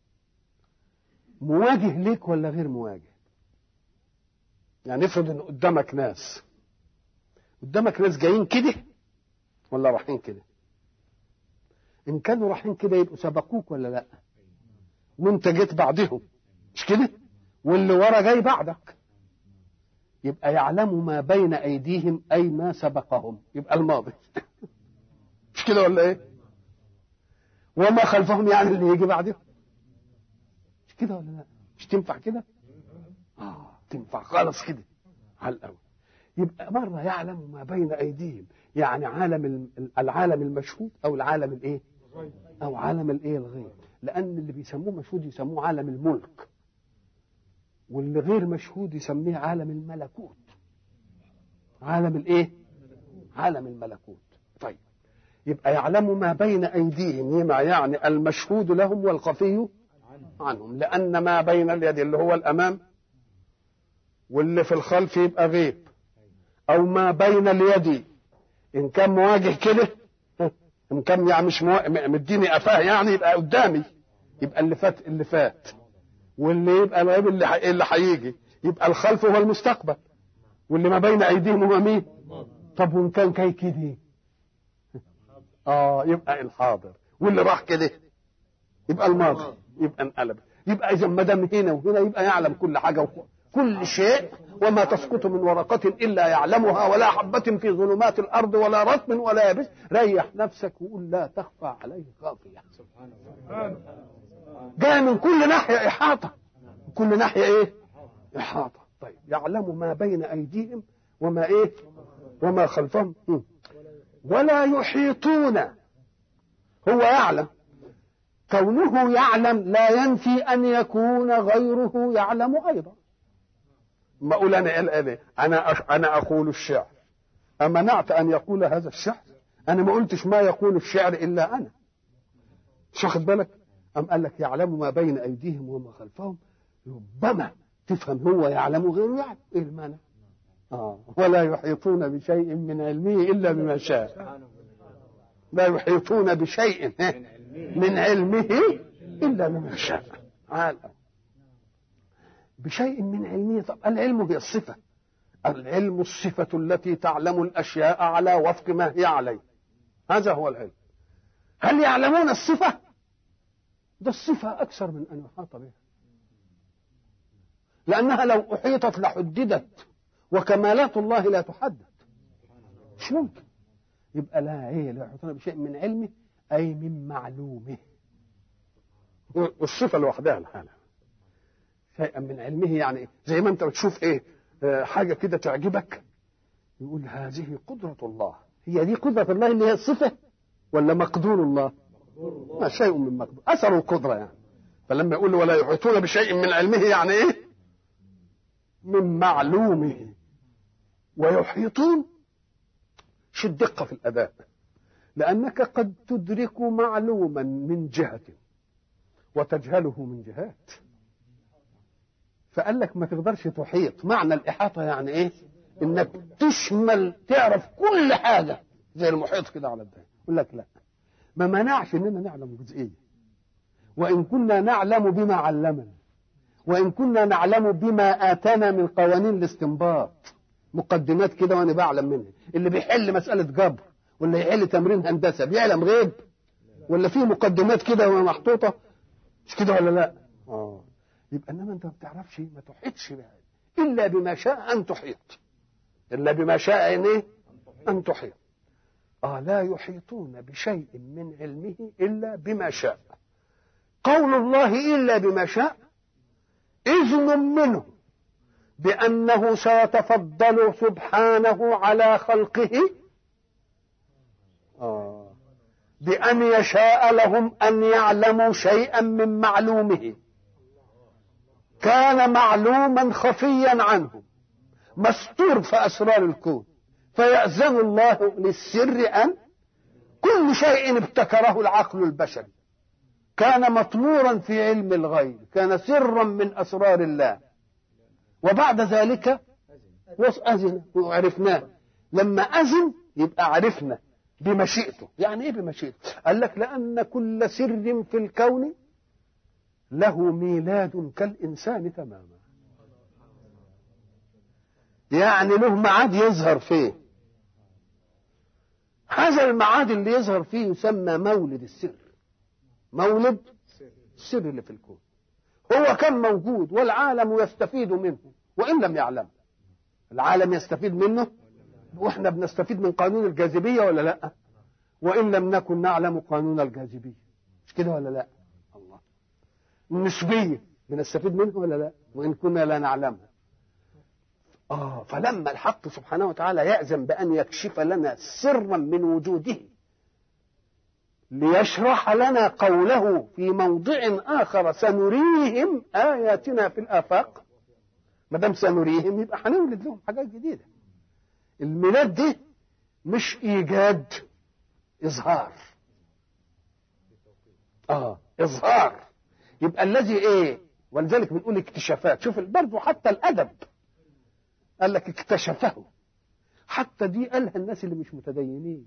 Speaker 3: مواجه ليك ولا غير مواجه يعني افرض ان قدامك ناس قدامك ناس جايين كده ولا رايحين كده ان كانوا رايحين كده يبقوا سبقوك ولا لا وانت جيت بعدهم مش كده واللي ورا جاي بعدك يبقى يعلم ما بين ايديهم اي ما سبقهم يبقى الماضي مش كده ولا ايه وما خلفهم يعني اللي يجي بعدهم مش كده ولا لا مش تنفع كده اه تنفع خالص كده على الاول يبقى مرة يعلم ما بين أيديهم يعني عالم ال- العالم المشهود أو العالم الإيه أو عالم الإيه الغيب لأن اللي بيسموه مشهود يسموه عالم الملك واللي غير مشهود يسميه عالم الملكوت عالم الإيه عالم الملكوت طيب يبقى يعلم ما بين أيديهم يما يعني المشهود لهم والخفي عنهم لأن ما بين اليد اللي هو الأمام واللي في الخلف يبقى غيب او ما بين اليد ان كان مواجه كده ان كان يعني مش موا... م- مديني قفاه يعني يبقى قدامي يبقى اللي فات اللي فات واللي يبقى الغيب اللي ح... اللي هيجي يبقى الخلف هو المستقبل واللي ما بين ايديهم هو مين طب وان كان كي كده اه يبقى الحاضر واللي راح كده يبقى الماضي يبقى انقلب يبقى اذا ما دام هنا وهنا يبقى يعلم كل حاجه وكل كل شيء وما تسقط من ورقة إلا يعلمها ولا حبة في ظلمات الأرض ولا رطب ولا يابس ريح نفسك وقول لا تخفى عليه خافية جاء من كل ناحية إحاطة كل ناحية إيه إحاطة طيب يعلم ما بين أيديهم وما إيه وما خلفهم م. ولا يحيطون هو يعلم كونه يعلم لا ينفي أن يكون غيره يعلم أيضا ما اقول انا الان انا أش- انا اقول الشعر امنعت ان يقول هذا الشعر انا ما قلتش ما يقول الشعر الا انا مش واخد بالك ام قال لك يعلم ما بين ايديهم وما خلفهم ربما تفهم هو يعلم غيره يعلم ايه المعنى آه. ولا يحيطون بشيء من علمه الا بما شاء لا يحيطون بشيء من علمه الا بما شاء عالم بشيء من علمه طب العلم هي الصفة العلم الصفة التي تعلم الأشياء على وفق ما هي عليه هذا هو العلم هل يعلمون الصفة ده الصفة أكثر من أن يحاط بها لأنها لو أحيطت لحددت وكمالات الله لا تحدد مش ممكن يبقى لا هي لا يحيطون بشيء من علمه أي من معلومه والصفة لوحدها الحالة شيئا من علمه يعني إيه؟ زي ما انت بتشوف ايه آه، حاجه كده تعجبك يقول هذه قدره الله هي دي قدره الله اللي هي الصفه ولا مقدور الله ما شيء من مقدور اثر القدره يعني فلما يقول ولا يحيطون بشيء من علمه يعني ايه من معلومه ويحيطون شو الدقه في الاداء لانك قد تدرك معلوما من جهه وتجهله من جهات فقال لك ما تقدرش تحيط معنى الإحاطة يعني إيه إنك تشمل تعرف كل حاجة زي المحيط كده على الدنيا يقول لك لا ما منعش إننا نعلم جزئية وإن كنا نعلم بما علمنا وإن كنا نعلم بما آتانا من قوانين الاستنباط مقدمات كده وأنا بعلم منها اللي بيحل مساله جبر ولا يحل تمرين هندسه بيعلم غيب ولا في مقدمات كده محطوطه مش كده ولا لا اه يبقى انما انت ما بتعرفش ما تحيطش بها الا بما شاء ان تحيط الا بما شاء ان ايه ان تحيط اه لا يحيطون بشيء من علمه الا بما شاء قول الله الا بما شاء اذن منه بانه سيتفضل سبحانه على خلقه آه بأن يشاء لهم أن يعلموا شيئا من معلومه كان معلوما خفيا عنهم مستور في أسرار الكون فيأذن الله للسر أن كل شيء ابتكره العقل البشري كان مطمورا في علم الغيب كان سرا من أسرار الله وبعد ذلك أذن وعرفناه لما أذن يبقى عرفنا بمشيئته يعني ايه بمشيئته قال لك لان كل سر في الكون له ميلاد كالانسان تماما يعني له ميعاد يظهر فيه هذا الميعاد اللي يظهر فيه يسمى مولد السر مولد السر اللي في الكون هو كان موجود والعالم يستفيد منه وان لم يعلم العالم يستفيد منه واحنا بنستفيد من قانون الجاذبيه ولا لا وان لم نكن نعلم قانون الجاذبيه مش كده ولا لا الله النسبيه بنستفيد منه ولا لا وان كنا لا نعلمها اه فلما الحق سبحانه وتعالى يأذن بأن يكشف لنا سرا من وجوده ليشرح لنا قوله في موضع آخر سنريهم آياتنا في الآفاق ما دام سنريهم يبقى هنولد لهم حاجات جديدة الميلاد دي مش إيجاد إظهار آه إظهار يبقى الذي إيه ولذلك بنقول اكتشافات شوف برضه حتى الأدب قال لك اكتشفه حتى دي قالها الناس اللي مش متدينين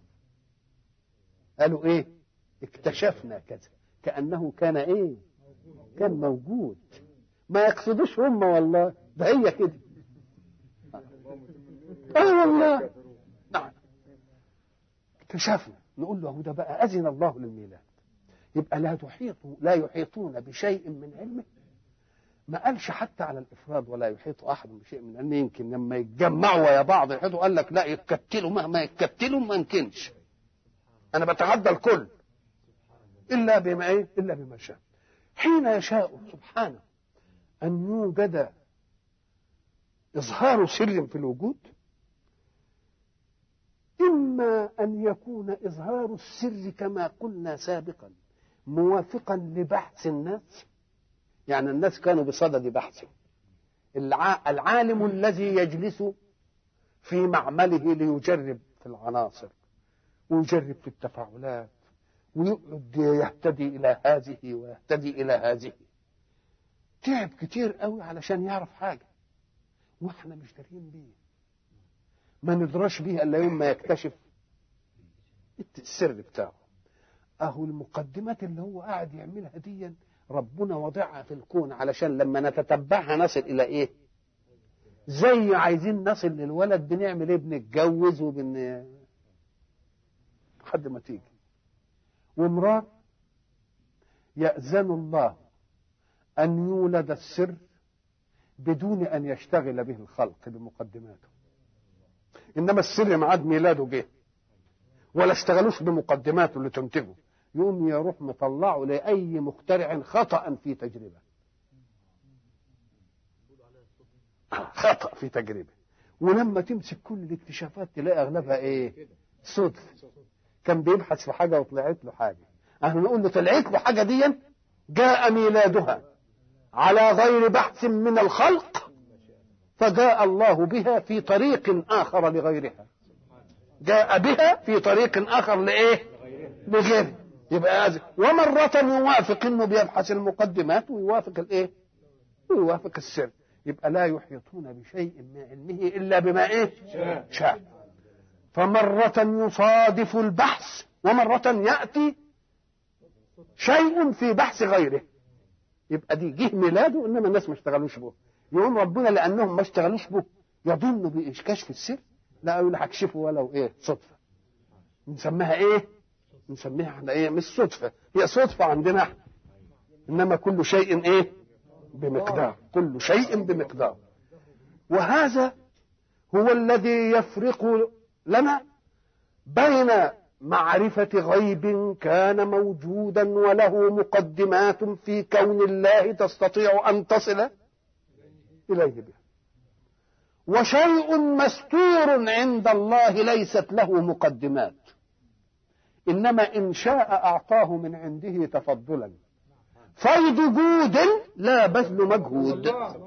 Speaker 3: قالوا ايه اكتشفنا كذا كأنه كان ايه كان موجود ما يقصدوش هم والله ده هي كده اه والله نعم اكتشفنا نقول له ده بقى أذن الله للميلاد يبقى لا تحيط لا يحيطون بشيء من علمه ما قالش حتى على الافراد ولا يحيط احد بشيء من علمه يمكن لما يتجمعوا ويا بعض يحيطوا قال لك لا يتكتلوا مهما يتكتلوا ما يمكنش انا بتعدى الكل الا بما ايه الا بما شاء حين يشاء سبحانه ان يوجد اظهار سر في الوجود اما ان يكون اظهار السر كما قلنا سابقا موافقا لبحث الناس يعني الناس كانوا بصدد بحثه الع... العالم الذي يجلس في معمله ليجرب في العناصر ويجرب في التفاعلات ويقعد يهتدي الى هذه ويهتدي الى هذه تعب كتير قوي علشان يعرف حاجه واحنا مش دارين بيه ما ندراش بيه الا يوم ما يكتشف السر بتاعه اهو المقدمات اللي هو قاعد يعملها دي ربنا وضعها في الكون علشان لما نتتبعها نصل الى ايه زي عايزين نصل للولد بنعمل ايه بنتجوز وبن لحد ما تيجي وامراه يأذن الله أن يولد السر بدون أن يشتغل به الخلق بمقدماته إنما السر معاد ميلاده جه ولا اشتغلوش بمقدماته اللي تنتجه يقوم يروح مطلعه لأي مخترع خطأ في تجربة خطأ في تجربة ولما تمسك كل الاكتشافات تلاقي أغلبها إيه صدف كان بيبحث في حاجة وطلعت له حاجة احنا نقول له طلعت له حاجة دي جاء ميلادها على غير بحث من الخلق فجاء الله بها في طريق آخر لغيرها جاء بها في طريق آخر لإيه لغيره يبقى هذا ومرة يوافق انه بيبحث المقدمات ويوافق الايه؟ ويوافق السر يبقى لا يحيطون بشيء من علمه الا بما ايه؟ شاء فمرة يصادف البحث ومرة يأتي شيء في بحث غيره يبقى دي جه ميلاده انما الناس ما اشتغلوش به يقول ربنا لانهم ما اشتغلوش به يظن بكشف السر لا يقول هكشفه ولو ايه صدفه نسميها ايه نسميها احنا ايه مش صدفه هي صدفه عندنا احنا انما كل شيء ايه بمقدار كل شيء بمقدار وهذا هو الذي يفرق لنا بين معرفة غيب كان موجودا وله مقدمات في كون الله تستطيع أن تصل إليه بها وشيء مستور عند الله ليست له مقدمات إنما إن شاء أعطاه من عنده تفضلا فيض جود لا بذل مجهود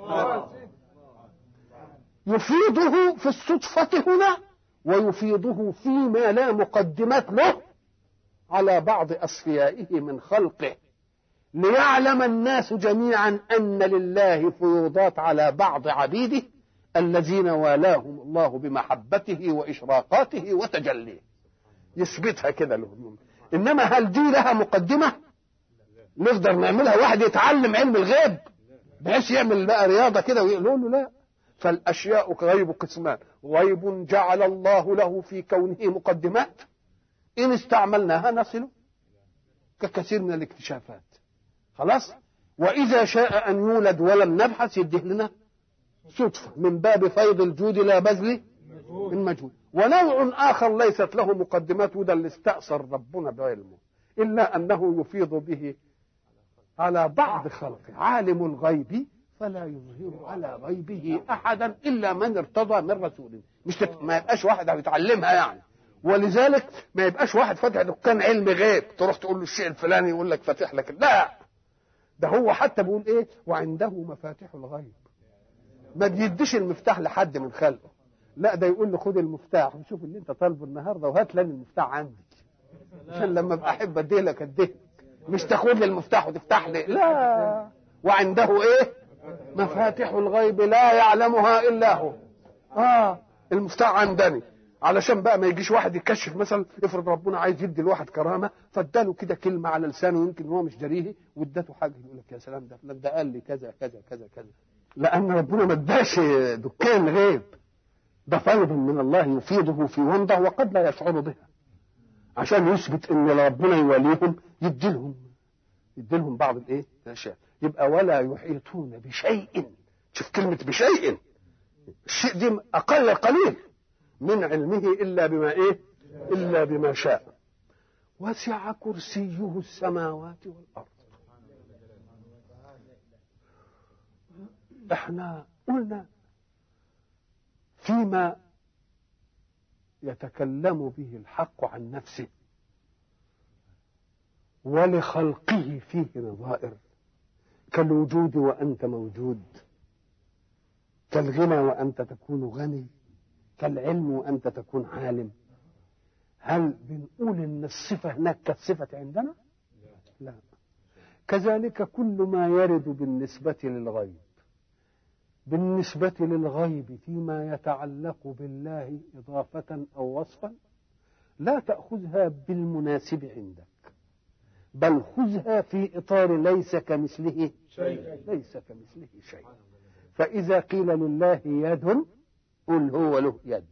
Speaker 3: يفيضه في الصدفة هنا ويفيضه فيما لا مقدمات له على بعض أصفيائه من خلقه ليعلم الناس جميعا أن لله فيوضات على بعض عبيده الذين والاهم الله بمحبته وإشراقاته وتجليه يثبتها كده لهم إنما هل دي لها مقدمة نقدر نعملها واحد يتعلم علم الغيب بحيث يعمل بقى رياضة كده ويقولوا له لا فالأشياء غيب قسمان غيب جعل الله له في كونه مقدمات إن استعملناها نصل ككثير من الاكتشافات خلاص وإذا شاء أن يولد ولم نبحث يديه لنا صدفة من باب فيض الجود لا بذل المجهود ونوع آخر ليست له مقدمات وده اللي استأثر ربنا بعلمه إلا أنه يفيض به على بعض خلقه عالم الغيب فلا يظهر على غيبه احدا الا من ارتضى من رسول مش تت... ما يبقاش واحد بيتعلمها يعني ولذلك ما يبقاش واحد فاتح دكان علم غيب تروح تقول له الشيء الفلاني يقول لك فاتح لك لا ده هو حتى بيقول ايه وعنده مفاتيح الغيب ما بيديش المفتاح لحد من خلقه لا ده يقول له خد المفتاح وشوف اللي انت طالبه النهارده وهات لنا المفتاح عندي عشان لما ابقى احب اديه لك اديه مش تاخد لي المفتاح وتفتح لي لا وعنده ايه مفاتيح الغيب لا يعلمها الا هو اه المفتاح عندني علشان بقى ما يجيش واحد يكشف مثلا افرض ربنا عايز يدي الواحد كرامه فاداله كده كلمه على لسانه يمكن هو مش جريه وادته حاجه يقول لك يا سلام ده فلان ده قال لي كذا كذا كذا كذا لان ربنا ما اداش دكان غيب ده فيض من الله يفيضه في ومضه وقد لا يشعر بها عشان يثبت ان ربنا يوليهم يديلهم يديلهم بعض الايه الاشياء يبقى ولا يحيطون بشيء شوف كلمة بشيء الشيء دي أقل قليل من علمه إلا بما إيه إلا بما شاء وسع كرسيه السماوات والأرض احنا قلنا فيما يتكلم به الحق عن نفسه ولخلقه فيه نظائر كالوجود وأنت موجود كالغنى وأنت تكون غني كالعلم وأنت تكون عالم هل بنقول إن الصفة هناك كالصفة عندنا؟ لا كذلك كل ما يرد بالنسبة للغيب بالنسبة للغيب فيما يتعلق بالله إضافة أو وصفا لا تأخذها بالمناسب عندك بل خذها في إطار ليس كمثله
Speaker 2: شيء
Speaker 3: ليس كمثله شيء فإذا قيل لله يد قل هو له يد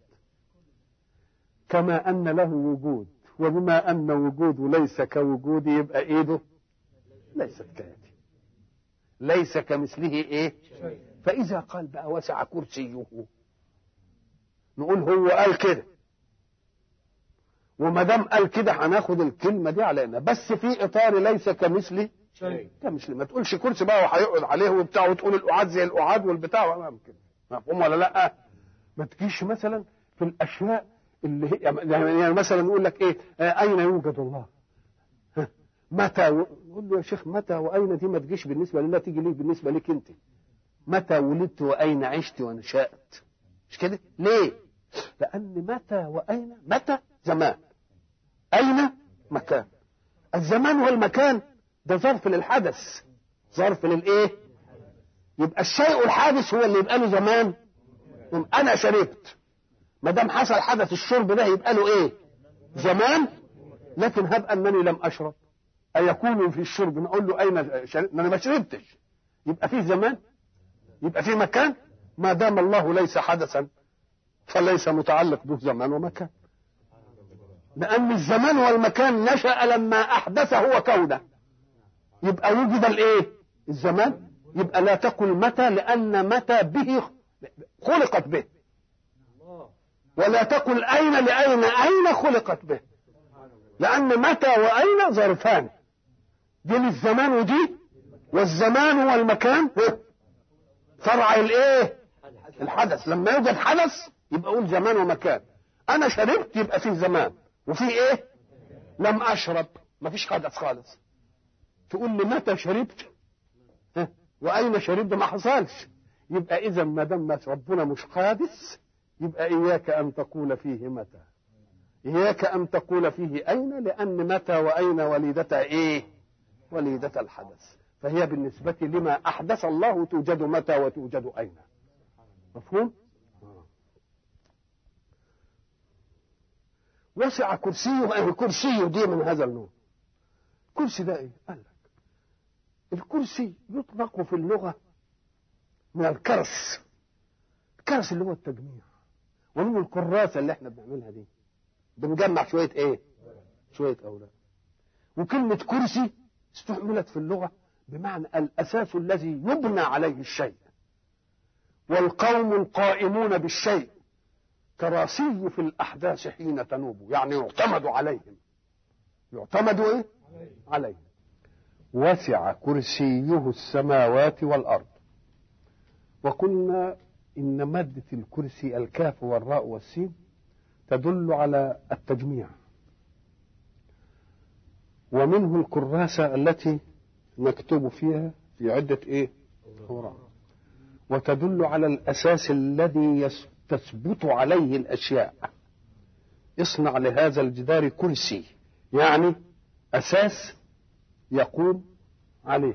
Speaker 3: كما أن له وجود وبما أن وجوده ليس كوجود يبقى إيده ليست كيده ليس كمثله إيه فإذا قال بقى وسع كرسيه نقول هو قال كده وما دام قال كده هناخد الكلمه دي علينا بس في اطار ليس كمثلي
Speaker 2: شيء
Speaker 3: كمثلي ما تقولش كرسي بقى وهيقعد عليه وبتاع وتقول القعاد زي القعاد والبتاع وما كده مفهوم ولا لا ما تجيش مثلا في الاشياء اللي هي يعني مثلا يقول لك ايه آه اين يوجد الله ها، متى و- يقول له يا شيخ متى واين دي ما تجيش بالنسبه لله تيجي ليك بالنسبه ليك انت متى ولدت واين عشت ونشات مش كده ليه لان متى واين متى زمان أين مكان الزمان والمكان ده ظرف للحدث ظرف للإيه يبقى الشيء الحادث هو اللي يبقى له زمان أنا شربت ما دام حصل حدث الشرب ده يبقى له إيه زمان لكن هب أنني لم أشرب أيكون في الشرب نقول له أين شربت ما أنا ما شربتش يبقى فيه زمان يبقى فيه مكان ما دام الله ليس حدثا فليس متعلق به زمان ومكان لأن الزمان والمكان نشأ لما أحدث هو كونه يبقى وجد الإيه؟ الزمان يبقى لا تقل متى لأن متى به خلقت به ولا تقل أين لأين أين خلقت به لأن متى وأين ظرفان دي للزمان ودي والزمان والمكان فرع الايه الحدث لما يوجد حدث يبقى اقول زمان ومكان انا شربت يبقى فيه زمان وفيه ايه لم اشرب مفيش حدث خالص تقول لي متى شربت ها؟ واين شربت ما حصلش يبقى اذا ما دام ربنا مش حادث يبقى اياك ان تقول فيه متى اياك ان تقول فيه اين لان متى واين وليدتها ايه وليدة الحدث فهي بالنسبة لما أحدث الله توجد متى وتوجد أين مفهوم؟ آه. وسع كرسيه أي كرسيه دي من هذا النوع كرسي ده إيه؟ قال لك الكرسي يطلق في اللغة من الكرس الكرس اللي هو التجميع ومن الكراسة اللي احنا بنعملها دي بنجمع شوية ايه شوية أوراق وكلمة كرسي استعملت في اللغة بمعنى الأساس الذي يبنى عليه الشيء والقوم القائمون بالشيء كراسي في الأحداث حين تنوب يعني يعتمد عليهم يعتمد إيه؟ عليهم وسع كرسيه السماوات والأرض وقلنا إن مادة الكرسي الكاف والراء والسين تدل على التجميع ومنه الكراسة التي نكتب فيها في عدة ايه أوراق وتدل على الأساس الذي تثبت عليه الأشياء اصنع لهذا الجدار كرسي يعني أساس يقوم عليه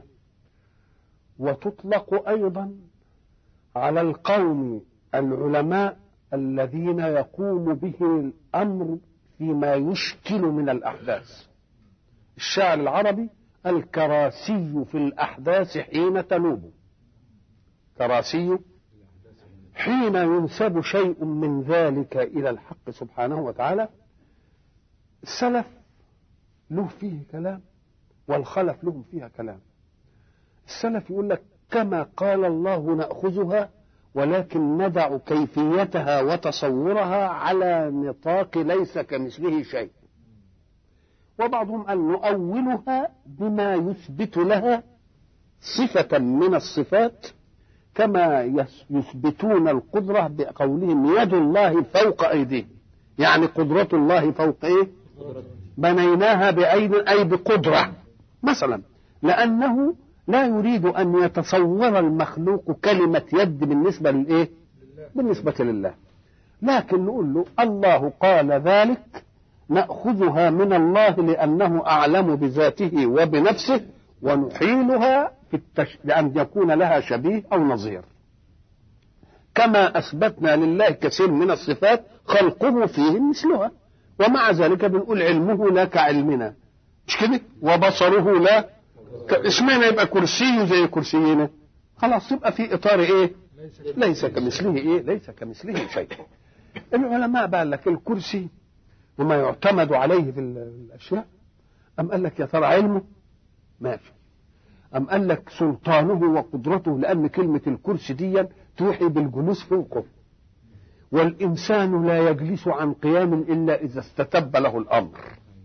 Speaker 3: وتطلق أيضا على القوم العلماء الذين يقوم به الأمر فيما يشكل من الأحداث الشاعر العربي الكراسي في الأحداث حين تنوب كراسي حين ينسب شيء من ذلك إلى الحق سبحانه وتعالى السلف له فيه كلام والخلف لهم فيها كلام السلف يقول لك كما قال الله نأخذها ولكن ندع كيفيتها وتصورها على نطاق ليس كمثله شيء وبعضهم قال نؤولها بما يثبت لها صفة من الصفات كما يثبتون القدرة بقولهم يد الله فوق أيديهم يعني قدرة الله فوق إيه بنيناها بأيد أي بقدرة مثلا لأنه لا يريد أن يتصور المخلوق كلمة يد بالنسبة للإيه بالنسبة لله لكن نقول له الله قال ذلك نأخذها من الله لأنه أعلم بذاته وبنفسه ونحيلها في التش... لأن يكون لها شبيه أو نظير كما أثبتنا لله كثير من الصفات خلقه فيه مثلها ومع ذلك بنقول علمه لا كعلمنا مش كده وبصره لا ك... اسمنا يبقى كرسي زي كرسينا خلاص يبقى في إطار إيه ليس كمثله إيه ليس كمثله شيء العلماء بقى لك الكرسي وما يعتمد عليه في الاشياء ام قال لك يا ترى علمه ماشي ام قال لك سلطانه وقدرته لان كلمه الكرسي دي توحي بالجلوس فوقه والانسان لا يجلس عن قيام الا اذا استتب له الامر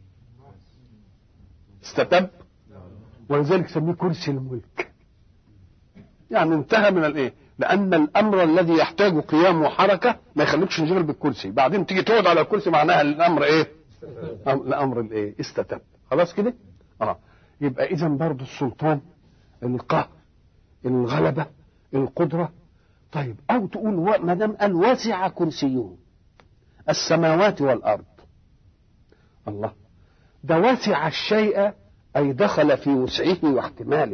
Speaker 3: استتب ولذلك سميه كرسي الملك يعني انتهى من الايه لان الامر الذي يحتاج قيام وحركه ما يخليكش تشغل بالكرسي بعدين تيجي تقعد على الكرسي معناها الامر ايه الامر الايه استتب خلاص كده اه يبقى اذا برضه السلطان القهر الغلبه القدره طيب او تقول ما دام قال وسع كرسيه السماوات والارض الله ده وسع الشيء اي دخل في وسعه واحتماله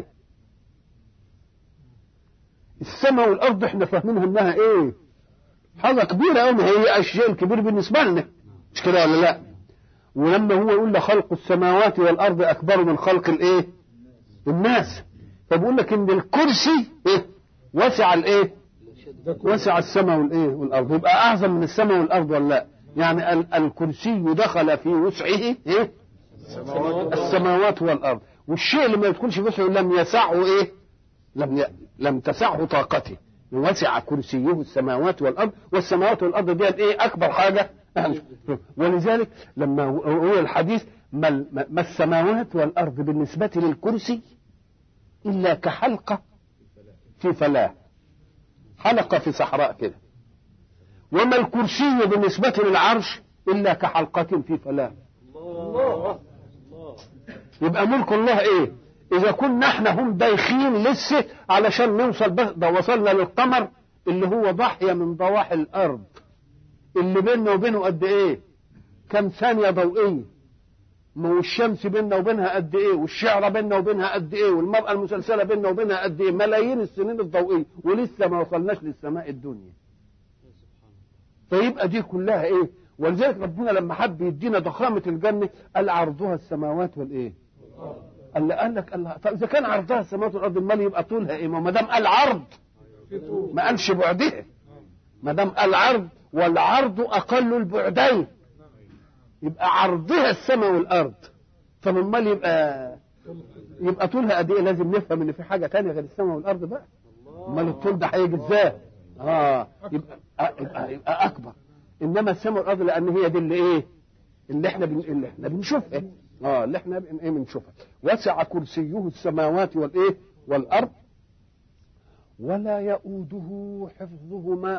Speaker 3: السماء والارض احنا فاهمينها انها ايه حاجه كبيره قوي هي الشيء الكبير بالنسبه لنا مش كده ولا لا ولما هو يقول خلق السماوات والارض اكبر من خلق الايه الناس فبيقول لك ان الكرسي إيه؟ وسع الايه وسع السماء والايه والارض يبقى اعظم من السماء والارض ولا لا يعني ال- الكرسي دخل في وسعه ايه السماوات والارض والشيء اللي ما يدخلش في وسعه لم يسعه ايه لم ي... لم تسعه طاقته وسع كرسيه السماوات والارض والسماوات والارض دي ايه اكبر حاجه يعني ولذلك لما هو الحديث ما, ال- ما ما السماوات والارض بالنسبه للكرسي الا كحلقه في فلاه حلقه في صحراء كده وما الكرسي بالنسبه للعرش الا كحلقه في فلاه
Speaker 2: الله
Speaker 3: يبقى ملك الله ايه اذا كنا احنا هم دايخين لسه علشان نوصل بس ده وصلنا للقمر اللي هو ضاحيه من ضواحي الارض اللي بيننا وبينه قد ايه كم ثانيه ضوئيه ما هو الشمس بيننا وبينها قد ايه والشعره بيننا وبينها قد ايه والمراه المسلسله بيننا وبينها قد ايه ملايين السنين الضوئيه ولسه ما وصلناش للسماء الدنيا فيبقى دي كلها ايه ولذلك ربنا لما حب يدينا ضخامه الجنه قال عرضها السماوات والايه قال قال لك الله طب اذا كان عرضها السماوات والارض امال يبقى طولها ايه ما دام قال عرض ما قالش بعدها ما دام قال عرض والعرض اقل البعدين يبقى عرضها السماء والارض طب امال يبقى يبقى طولها قد ايه لازم نفهم ان في حاجه تانية غير السماء والارض بقى امال الطول ده هيجي ازاي اه يبقى يبقى, يبقى اكبر انما السماء والارض لان هي دي اللي ايه اللي احنا بن... اللي احنا بنشوفها اه اللي احنا بن... ايه بنشوفها وسع كرسيه السماوات والايه والارض ولا يؤوده حفظهما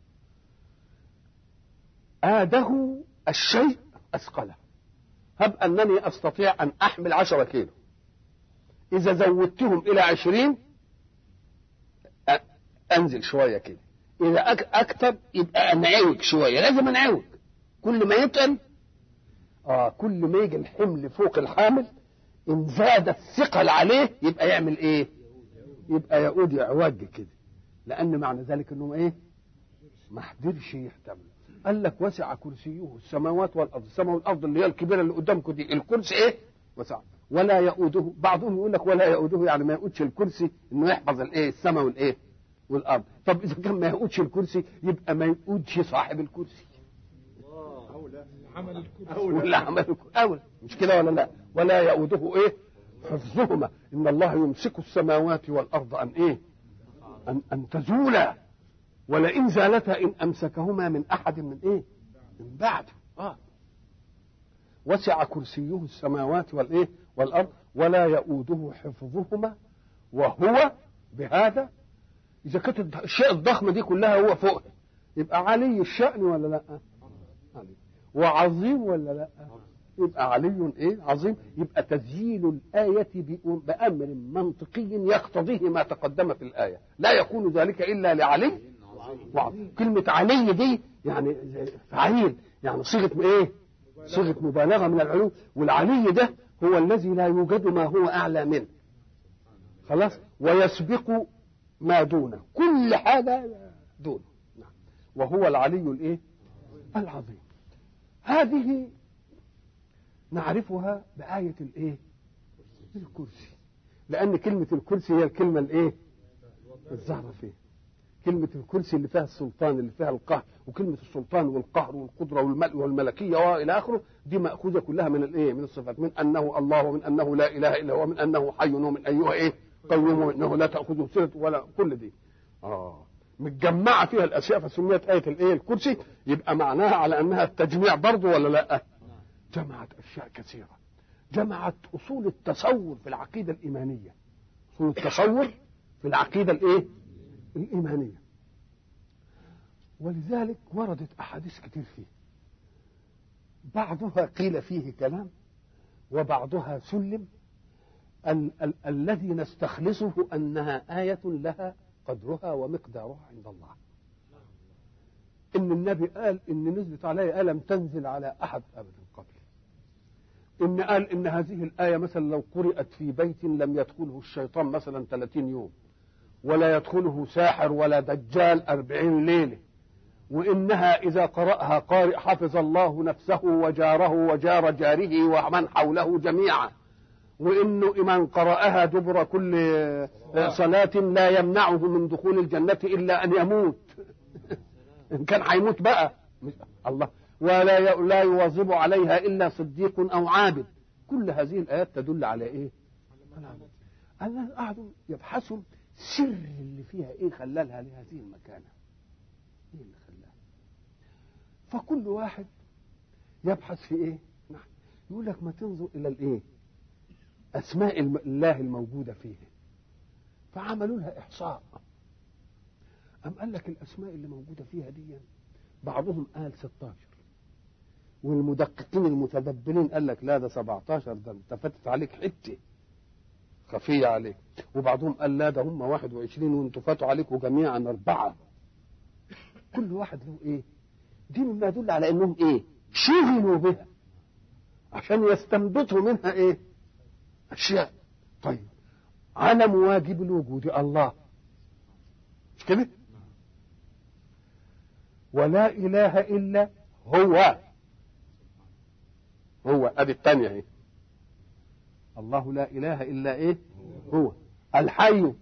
Speaker 3: آده الشيء أثقله هب أنني أستطيع أن أحمل عشرة كيلو إذا زودتهم إلى عشرين أ- أنزل شوية كده إذا أك- أكتر يبقى أنعوج شوية لازم أنعوج كل ما يتقل آه كل ما يجي الحمل فوق الحامل إن زاد الثقل عليه يبقى يعمل إيه؟ يبقى يعود يعوج كده لأن معنى ذلك إنه إيه؟ ما قدرش يحتمل قال لك وسع كرسيه السماوات والارض السماء والارض اللي هي الكبيره اللي قدامكم دي الكرسي ايه وسع ولا يؤوده بعضهم يقول لك ولا يؤوده يعني ما يؤودش الكرسي انه يحفظ الايه السماء والايه والارض طب اذا كان ما يؤودش الكرسي يبقى ما يؤودش صاحب الكرسي ولا عمل الكرسي اولى مش كده ولا لا ولا يؤوده ايه حفظهما ان الله يمسك السماوات والارض ان ايه ان ان تزولا ولئن زالتا ان امسكهما من احد من ايه من بعده اه وسع كرسيه السماوات والايه والارض ولا يؤوده حفظهما وهو بهذا اذا كانت الاشياء الضخمه دي كلها هو فوقها يبقى علي الشأن ولا لا علي وعظيم ولا لا يبقى علي ايه عظيم يبقى تسجيل الآية بأم- بأمر منطقي يقتضيه ما تقدم في الآية لا يكون ذلك إلا لعلي وعظيم كلمة علي دي يعني فعيل يعني صيغة ايه صيغة مبالغة من العلو والعلي ده هو الذي لا يوجد ما هو أعلى منه خلاص ويسبق ما دونه كل حاجة دونه نعم. وهو العلي الايه العظيم هذه نعرفها بآية الايه الكرسي لأن كلمة الكرسي هي الكلمة الايه الظاهرة فيه كلمة الكرسي اللي فيها السلطان اللي فيها القهر وكلمة السلطان والقهر والقدرة والملء والملكية وإلى آخره دي مأخوذة كلها من الإيه؟ من الصفات من أنه الله ومن أنه لا إله إلا هو ومن أنه حي ومن أيها إيه؟ قيوم وأنه لا تأخذه سنة ولا كل دي. آه متجمعة فيها الأشياء فسميت آية الإيه؟ الكرسي يبقى معناها على أنها التجميع برضه ولا لا؟ جمعت أشياء كثيرة. جمعت أصول التصور في العقيدة الإيمانية. أصول التصور في العقيدة الإيه؟ الإيمانية ولذلك وردت أحاديث كتير فيه بعضها قيل فيه كلام وبعضها سلم ال- ال- الذي نستخلصه أنها آية لها قدرها ومقدارها عند الله إن النبي قال إن نزلت علي آية لم تنزل على أحد أبدا قبل إن قال إن هذه الآية مثلا لو قرأت في بيت لم يدخله الشيطان مثلا 30 يوم ولا يدخله ساحر ولا دجال أربعين ليلة وإنها إذا قرأها قارئ حفظ الله نفسه وجاره وجار جاره ومن حوله جميعا وانه من قرأها دبر كل صلاة لا يمنعه من دخول الجنة الا ان يموت ان كان هيموت بقى الله ولا ي- لا يواظب عليها الا صديق او عابد كل هذه الايات تدل على ايه؟ الناس قعدوا يبحثوا سر اللي فيها ايه خلالها لهذه المكانه ايه اللي خلاها فكل واحد يبحث في ايه نعم يقول لك ما تنظر الى الايه اسماء الم- الله الموجوده فيه فعملوا لها احصاء أم قال لك الاسماء اللي موجوده فيها دي بعضهم قال 16 والمدققين المتدبرين قال لك لا ده 17 ده انت فاتت عليك حته خفيه عليك وبعضهم قال لا ده هم 21 وانتوا فاتوا عليكم جميعا اربعه كل واحد له ايه دي مما يدل على انهم ايه شغلوا بها عشان يستنبطوا منها ايه اشياء طيب علم واجب الوجود الله مش كده ولا اله الا هو هو ادي الثانيه اهي الله لا اله الا ايه هو الحي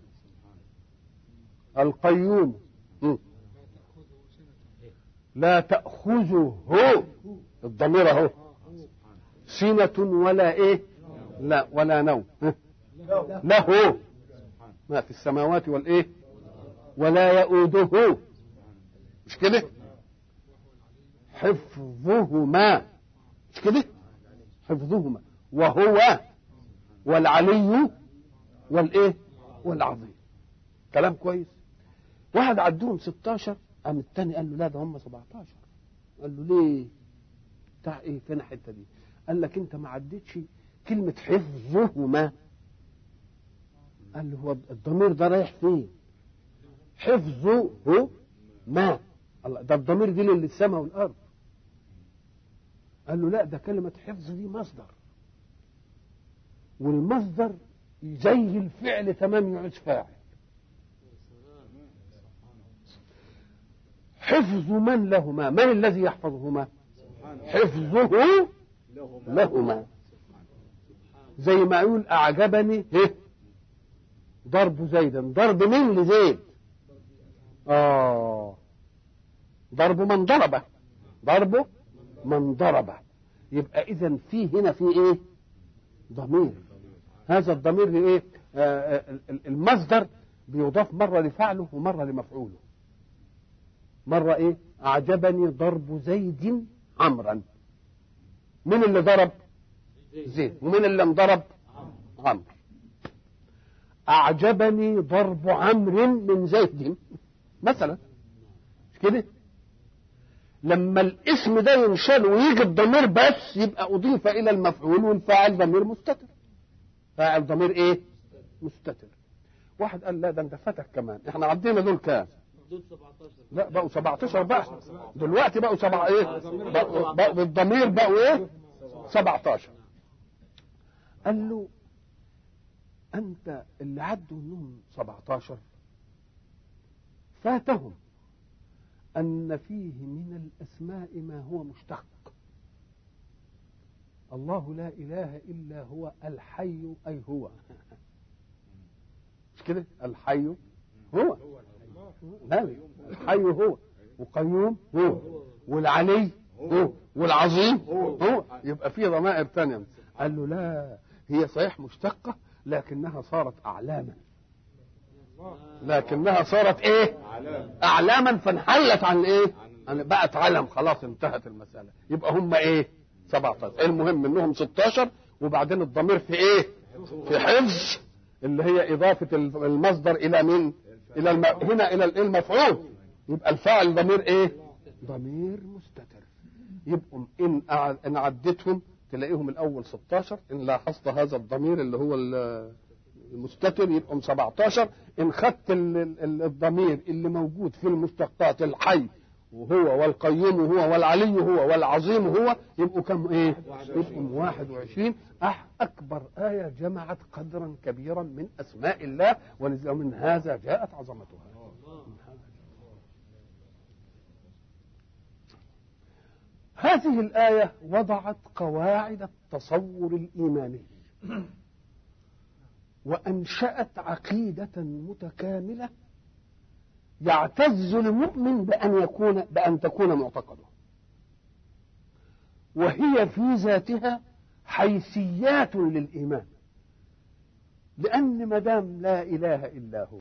Speaker 3: القيوم م. لا تأخذه الضمير اهو سنة ولا ايه لا ولا نوم ها؟ له ما في السماوات والايه ولا يؤوده مش كده حفظهما مش كده حفظهما وهو والعلي والايه والعظيم كلام كويس واحد عدهم 16 قام الثاني قال له لا ده هم 17 قال له ليه بتاع ايه فين الحته دي قال لك انت ما عدتش كلمه حفظهما قال له هو الضمير ده رايح فين حفظه ما الله ده الضمير دي للسماء والارض قال له لا ده كلمه حفظ دي مصدر والمصدر زي الفعل تمام يعود فاعل حفظ من لهما من الذي يحفظهما حفظه لهما زي ما يقول اعجبني إيه؟ ضرب زيدا ضرب مين لزيد اه ضرب من ضربه ضربه من ضربه يبقى اذا في هنا في ايه ضمير هذا الضمير ايه آه آه المصدر بيضاف مره لفعله ومره لمفعوله مره ايه اعجبني ضرب زيد عمرا من اللي ضرب زيد ومن اللي انضرب عمرو اعجبني ضرب عمرو من زيد مثلا مش كده لما الاسم ده ينشال ويجي الضمير بس يبقى اضيف الى المفعول والفاعل ضمير مستتر فاعل ضمير ايه مستتر واحد قال لا ده انت فاتك كمان احنا عدينا دول كام لا بقوا 17 بقى دلوقتي بقوا سبعة ايه بقوا, بقوا بالضمير بقوا ايه 17 قال له انت اللي عدوا انهم 17 فاتهم ان فيه من الاسماء ما هو مشتق الله لا اله الا هو الحي اي هو مش كده الحي هو لا الحي هو وقيوم هو والعلي هو والعظيم هو يبقى في ضمائر ثانيه قال له لا هي صحيح مشتقه لكنها صارت اعلاما لكنها صارت ايه اعلاما فانحلت عن ايه عن بقت علم خلاص انتهت المساله يبقى هم ايه 17 المهم انهم 16 وبعدين الضمير في ايه في حفظ اللي هي اضافه المصدر الى مين الى الم... هنا الى المفعول يبقى الفاعل ضمير ايه ضمير مستتر يبقوا ان أع- ان عدتهم تلاقيهم الاول 16 ان لاحظت هذا الضمير اللي هو ال- المستتر يبقوا 17 ان خدت ال- ال- الضمير اللي موجود في المشتقات الحي وهو والقيوم هو والعلي هو والعظيم هو يبقوا كم ايه يبقوا 21 أح اكبر ايه جمعت قدرا كبيرا من اسماء الله ومن هذا جاءت عظمتها هذه الآية وضعت قواعد التصور الإيماني وأنشأت عقيدة متكاملة يعتز المؤمن بأن يكون بأن تكون معتقده وهي في ذاتها حيثيات للإيمان لأن ما دام لا إله إلا هو